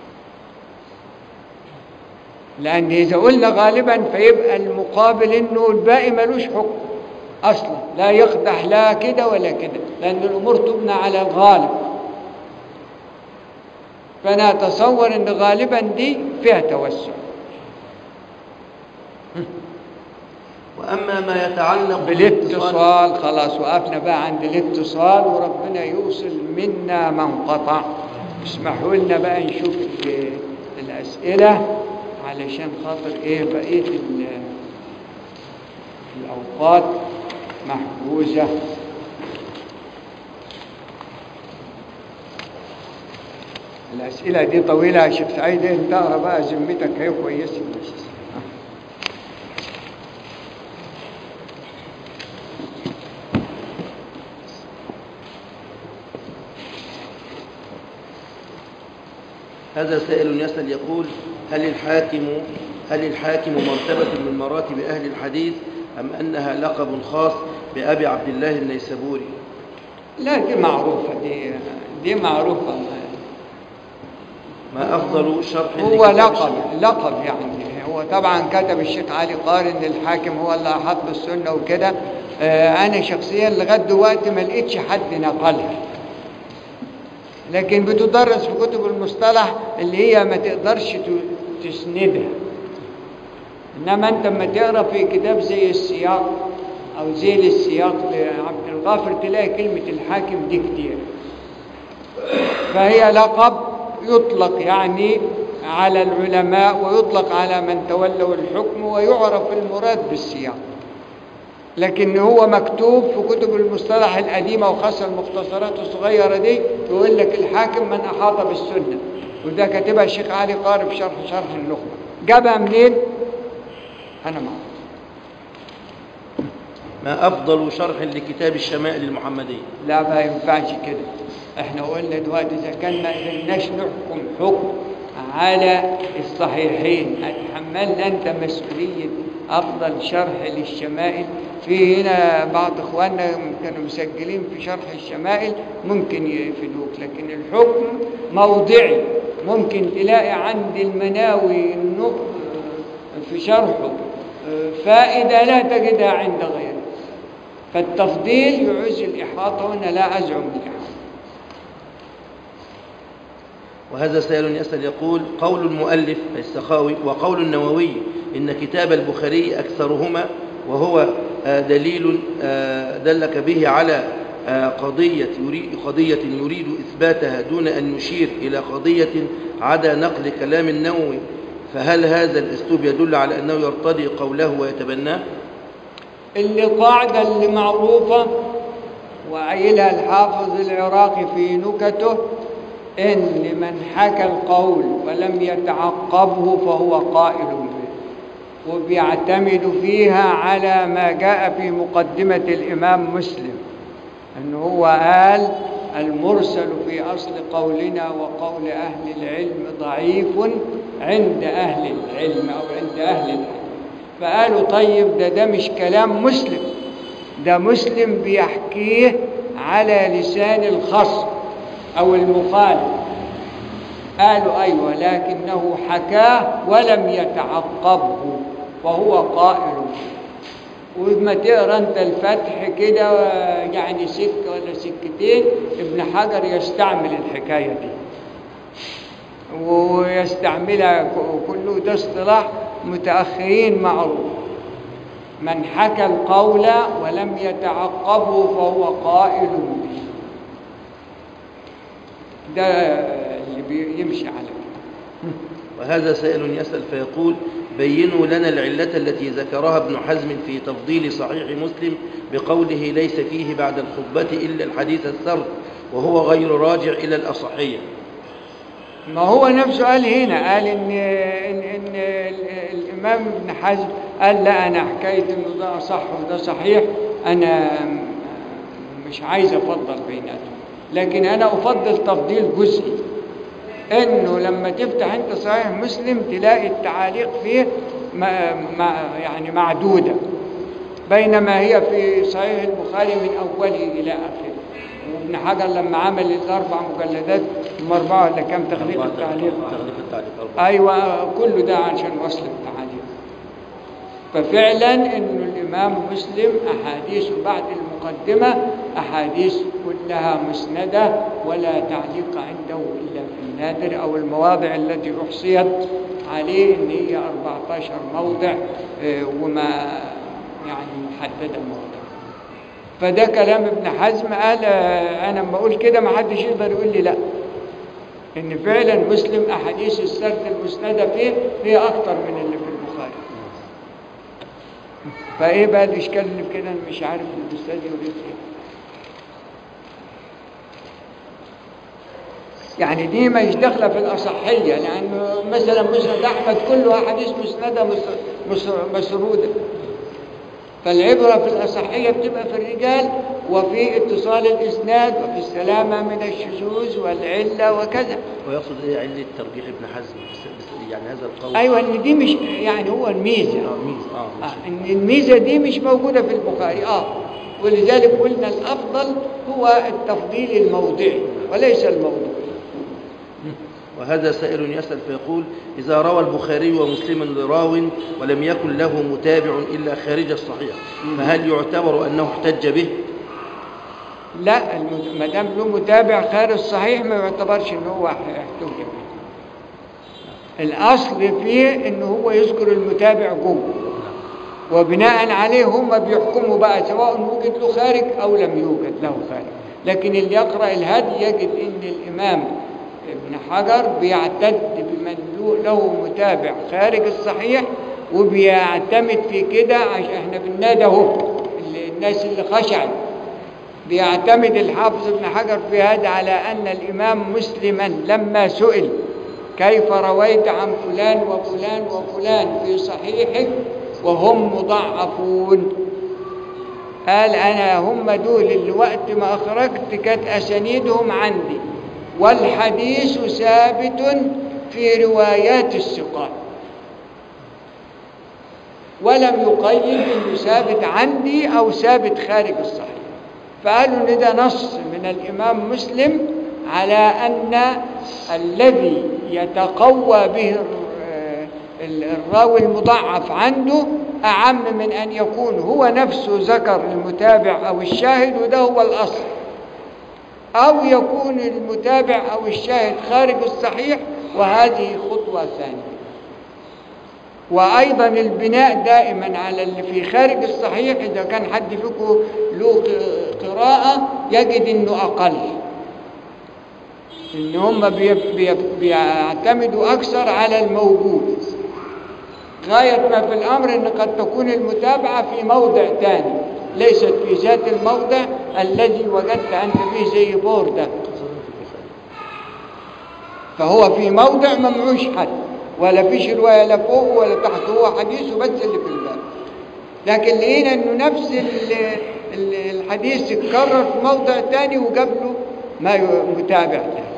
لأن إذا قلنا غالبا فيبقى المقابل إنه الباقي ملوش حكم أصلا لا يقدح لا كده ولا كده لأن الأمور تبنى على الغالب فأنا أتصور إن غالبا دي فيها توسع وأما ما يتعلق بالاتصال خلاص وقفنا بقى عند الاتصال وربنا يوصل منا من قطع اسمحوا لنا بقى نشوف ال- الأسئلة علشان خاطر ايه بقية ال- الأوقات محجوزة الأسئلة دي طويلة يا شيخ سعيد انت اقرا بقى ذمتك هي كويسة هذا سائل يسأل يقول هل الحاكم هل الحاكم مرتبة من مراتب أهل الحديث أم أنها لقب خاص بأبي عبد الله النيسابوري لا دي معروفة دي دي معروفة ما أفضل شرح هو لكتاب لقب الشيخ؟ لقب يعني هو طبعا كتب الشيخ علي قال ان الحاكم هو اللي احط بالسنه وكده آه، انا شخصيا لغايه دلوقتي ما لقيتش حد نقلها لكن بتدرس في كتب المصطلح اللي هي ما تقدرش ت- تسندها انما انت لما تقرا في كتاب زي السياق او زي السياق لعبد الغافر تلاقي كلمه الحاكم دي كتير فهي لقب يطلق يعني على العلماء ويطلق على من تولوا الحكم ويعرف المراد بالسياق لكن هو مكتوب في كتب المصطلح القديمة وخاصة المختصرات الصغيرة دي يقول لك الحاكم من أحاط بالسنة وده كاتبها الشيخ علي قارب شرح شرح النخبة جابها منين؟ أنا ما أعرف. ما أفضل شرح لكتاب الشمائل المحمدية لا ما ينفعش كده احنا قلنا دلوقتي اذا كان ما قدرناش نحكم حكم على الصحيحين هتحملنا انت مسؤوليه أفضل شرح للشمائل في هنا بعض إخواننا كانوا مسجلين في شرح الشمائل ممكن يفيدوك لكن الحكم موضعي ممكن تلاقي عند المناوي النق- في شرحه فائدة لا تجدها عند غيره فالتفضيل يعوز الإحاطة وأنا لا أزعم الإحاطة وهذا سائل يسأل يقول قول المؤلف أي السخاوي وقول النووي إن كتاب البخاري أكثرهما وهو آه، دليل آه، دلك به على آه، قضية يريد, قضية يريد إثباتها دون أن يشير إلى قضية عدا نقل كلام النووي فهل هذا الأسلوب يدل على أنه يرتضي قوله ويتبناه؟ اللي قاعدة اللي معروفة وعيلها الحافظ العراقي في نكته إن من حكى القول ولم يتعقبه فهو قائل به وبيعتمد فيها على ما جاء في مقدمة الإمام مسلم أن هو قال المرسل في أصل قولنا وقول أهل العلم ضعيف عند أهل العلم أو عند أهل العلم فقالوا طيب ده ده مش كلام مسلم ده مسلم بيحكيه على لسان الخصم أو المخالف قالوا أيوة لكنه حكاه ولم يتعقبه فهو قائل وما تقرا انت الفتح كده يعني سكه ولا سكتين ابن حجر يستعمل الحكايه دي ويستعملها ك- كله ده اصطلاح متاخرين معروف من حكى القول ولم يتعقبه فهو قائل به ده اللي بيمشي على كده وهذا سائل يسأل فيقول بينوا لنا العلة التي ذكرها ابن حزم في تفضيل صحيح مسلم بقوله ليس فيه بعد الخطبة إلا الحديث السرد وهو غير راجع إلى الأصحية ما هو نفسه قال هنا قال ان ان, إن ال- الامام ابن حزم قال لا انا حكايه انه ده صح وده صحيح انا مش عايز افضل بيناتهم لكن انا افضل تفضيل جزئي انه لما تفتح انت صحيح مسلم تلاقي التعاليق فيه ما ما يعني معدوده بينما هي في صحيح البخاري من اوله الى اخره وابن حجر لما عمل الاربع مجلدات هم اربعه ولا كام تغليق التعليق تغليق التعليق أربعة. ايوه كل ده عشان وصل التعليق ففعلا انه الامام مسلم احاديثه بعد المقدمه احاديث كلها مسنده ولا تعليق عنده الا في النادر او المواضع التي احصيت عليه ان هي 14 موضع آه، وما يعني محدده موضع فده كلام ابن حزم قال آه، انا لما اقول كده ما حدش يقدر يقول لي لا ان فعلا مسلم احاديث السرد المسنده فيه هي اكتر من اللي في البخاري فايه بقى الاشكال اللي في كده أنا مش عارف الاستاذ يريد ايه يعني دي مش داخله في الاصحيه لانه مثلا مسند احمد كله احاديث مسنده مس- مس- مسروده فالعبرة في الأصحية بتبقى في الرجال وفي اتصال الإسناد وفي السلامة من الشذوذ والعلة وكذا ويقصد إيه علة ترجيح ابن حزم بس بس يعني هذا القول أيوة إن دي مش يعني هو الميزة آه ميز آه آه إن الميزة دي مش موجودة في البخاري آه ولذلك قلنا الأفضل هو التفضيل الموضعي وليس الموضوعي وهذا سائل يسأل فيقول إذا روى البخاري ومسلم لراو ولم يكن له متابع إلا خارج الصحيح فهل يعتبر أنه احتج به؟ لا المت- ما دام له متابع خارج الصحيح ما يعتبرش ان هو احتج به الاصل فيه ان هو يذكر المتابع جوه وبناء عليه هم بيحكموا بقى سواء وجد له خارج او لم يوجد له خارج لكن اللي يقرا الهدي يجد ان الامام ابن حجر بيعتد بمن له- له متابع خارج الصحيح وبيعتمد في كده عشان احنا بننادى اهو اللي- الناس اللي خشعت بيعتمد الحافظ ابن حجر في هذا على أن الإمام مسلما لما سئل كيف رويت عن فلان وفلان وفلان في صحيحك وهم مضعفون قال أنا هم دول اللي وقت ما أخرجت كانت أسانيدهم عندي والحديث ثابت في روايات الثقات ولم يقيد انه ثابت عندي او ثابت خارج الصحيح فقالوا ان ده نص من الامام مسلم على ان الذي يتقوى به الر- ال- الراوي المضعف عنده اعم من ان يكون هو نفسه ذكر المتابع او الشاهد وده هو الاصل أو يكون المتابع أو الشاهد خارج الصحيح وهذه خطوة ثانية وأيضا البناء دائما على اللي في خارج الصحيح إذا كان حد فيكم له ق- قراءة يجد أنه أقل إن هم بي- بي- بيعتمدوا أكثر على الموجود غاية ما في الأمر أن قد تكون المتابعة في موضع ثاني ليست في ذات الموضع الذي وجدت أنت فيه زي بوردة فهو في موضع ممعوش حد ولا فيش رواية لا فوق ولا تحت هو حديثه بس اللي في الباب لكن لقينا انه نفس ال- ال- الحديث اتكرر في موضع تاني وجاب له ما ي- متابع تاني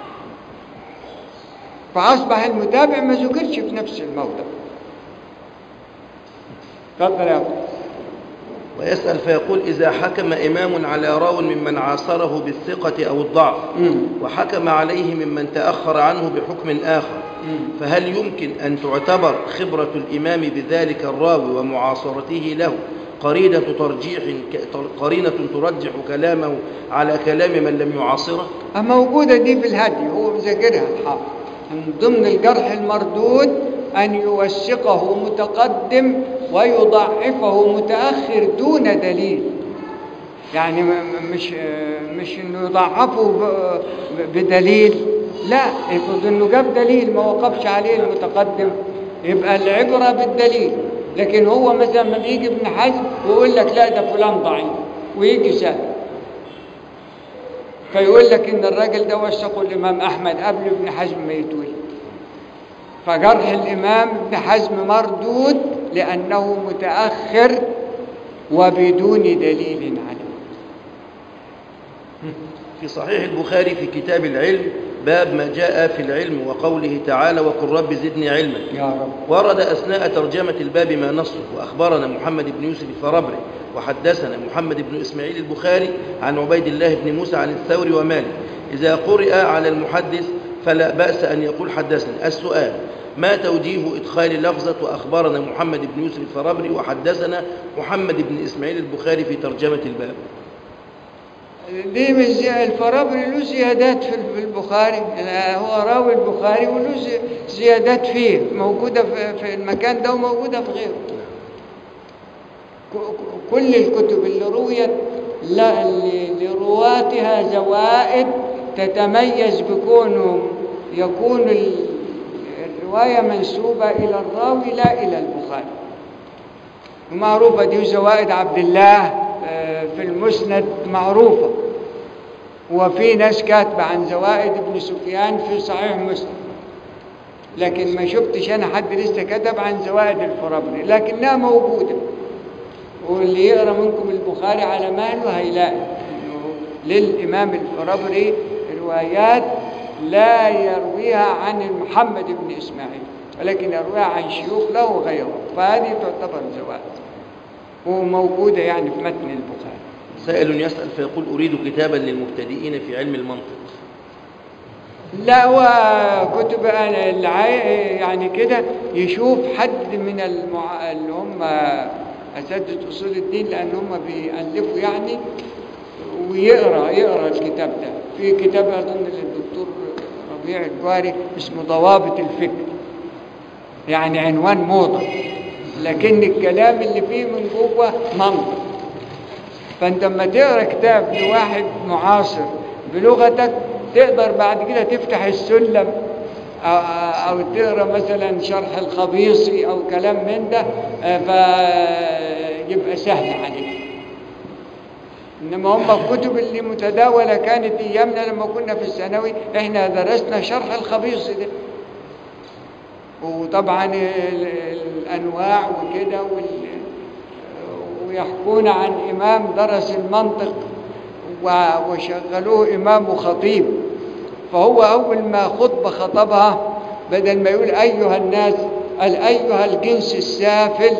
فأصبح المتابع ما ذكرش في نفس الموضع تفضل يا أبو ويسأل فيقول إذا حكم إمام على راو ممن عاصره بالثقة أو الضعف مم. وحكم عليه ممن تأخر عنه بحكم آخر مم. فهل يمكن أن تعتبر خبرة الإمام بذلك الراوي ومعاصرته له قرينة ترجيح قرينة ترجح كلامه على كلام من لم يعاصره موجودة دي في الهدي هو مذاكرها الحافظ من ضمن الجرح المردود أن يوثقه متقدم ويضعفه متأخر دون دليل يعني م- م- مش مش انه يضعفه ب- بدليل لا افرض انه جاب دليل ما وقفش عليه المتقدم يبقى العبرة بالدليل لكن هو مثلا لما يجي ابن حزم ويقول لك لا ده فلان ضعيف ويجي سهل فيقول لك ان الراجل ده وثقه الامام احمد قبل ابن حزم ما يتولد فجرح الامام ابن حزم مردود لانه متاخر وبدون دليل عليه في صحيح البخاري في كتاب العلم باب ما جاء في العلم وقوله تعالى وقل رب زدني علما يا رب ورد أثناء ترجمة الباب ما نصه وأخبرنا محمد بن يوسف الفربري وحدثنا محمد بن إسماعيل البخاري عن عبيد الله بن موسى عن الثوري ومالك إذا قرئ على المحدث فلا بأس أن يقول حدثنا السؤال ما توجيه إدخال لفظة وأخبرنا محمد بن يوسف الفربري وحدثنا محمد بن إسماعيل البخاري في ترجمة الباب دي مش زي- الفرابري له زيادات في في البخاري لا، هو راوي البخاري وله زي- زيادات فيه موجودة في في المكان ده وموجودة في غيره ك- ك- كل الكتب اللي رويت لا- ل- لرواتها زوائد تتميز بكونه يكون ال- الرواية منسوبة إلى الراوي لا إلى البخاري ومعروفة دي زوائد عبد الله آه، في المسند معروفة وفي ناس كاتبة عن زوائد ابن سفيان في صحيح مسلم لكن ما شفتش أنا حد لسه كتب عن زوائد الفرابري لكنها موجودة واللي يقرأ منكم البخاري على مهله هيلاقي إنه للإمام الفرابري روايات لا يرويها عن محمد بن إسماعيل ولكن يرويها عن شيوخ له وغيره فهذه تعتبر زوائد وموجودة يعني في متن البخاري سائل يسأل فيقول أريد كتابا للمبتدئين في علم المنطق لا هو كتب أنا العي- يعني كده يشوف حد من المع... اللي هم أساتذة أصول الدين لأن هم بيألفوا يعني ويقرأ يقرأ الكتاب ده في كتاب أظن للدكتور ربيع الجواري اسمه ضوابط الفكر يعني عنوان موضة لكن الكلام اللي فيه من جوه منطق فانت لما تقرا كتاب لواحد معاصر بلغتك تقدر بعد كده تفتح السلم أو- او تقرا مثلا شرح الخبيصي او كلام من ده آه، فيبقى سهل عليك انما هم الكتب اللي متداوله كانت ايامنا لما كنا في الثانوي احنا درسنا شرح الخبيصي ده وطبعا ال- الانواع وكده وال ويحكون عن إمام درس المنطق و- وشغلوه إمام وخطيب فهو أول ما خطبة خطبها بدل ما يقول أيها الناس قال أيها الجنس السافل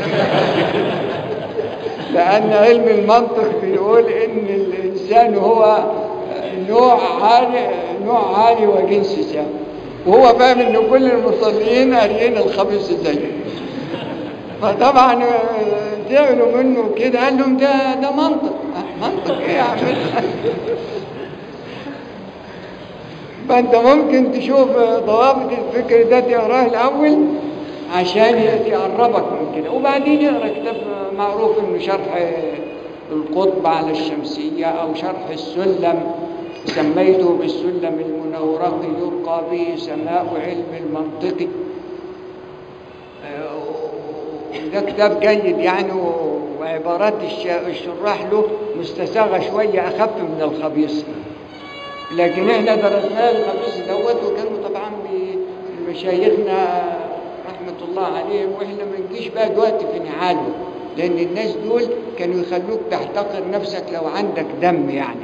لأن علم المنطق بيقول إن الإنسان هو نوع عالي نوع عالي وجنس سافل وهو فاهم إن كل المصلين قاريين الخبيث زيه فطبعا زعلوا منه كده قال لهم ده ده منطق منطق ايه يا عم فانت ممكن تشوف ضوابط الفكر ده تقراه الاول عشان يقربك من كده وبعدين يقرا كتاب معروف انه شرح القطب على الشمسيه او شرح السلم سميته بالسلم المنورق يرقى به سماء علم المنطق ده كتاب جيد يعني وعبارات الشراح له مستساغه شويه اخف من الخبيث لكن احنا درسناه الخميس دوت وكانوا طبعا بمشايخنا رحمه الله عليهم واحنا ما نجيش بقى دلوقتي في نعاله لان الناس دول كانوا يخلوك تحتقر نفسك لو عندك دم يعني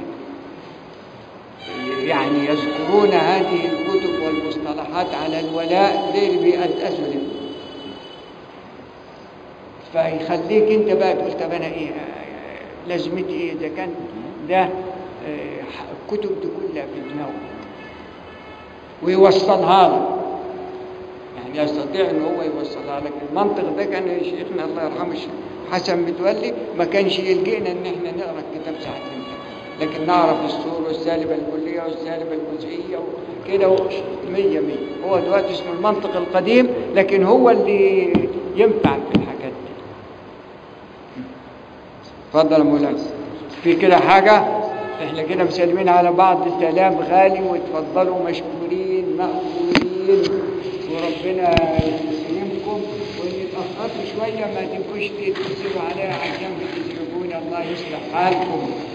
يعني يذكرون هذه الكتب والمصطلحات على الولاء ليه بيأسسوا لهم فيخليك انت بقى تقول طب انا ايه لازمتي ايه اذا كان ده الكتب دي كلها في دماغه ويوصلها لك يعني يستطيع ان هو يوصلها لك المنطق ده كان شيخنا الله يرحمه الشيخ حسن متولي ما كانش يلجئنا ان احنا نقرا الكتاب ساعه الامتحان لكن نعرف السور والسالبه الكليه والسالبه الجزئيه وكده مية مية هو دلوقتي اسمه المنطق القديم لكن هو اللي ينفع في الحاجات دي اتفضل يا مولانا في كده حاجه احنا كده مسلمين على بعض سلام غالي وتفضلوا مشكورين مأمورين وربنا يسلمكم وان اتأخرتوا شوية ما تبقوش تتصلوا عليها عشان بتزعجونا الله يصلح حالكم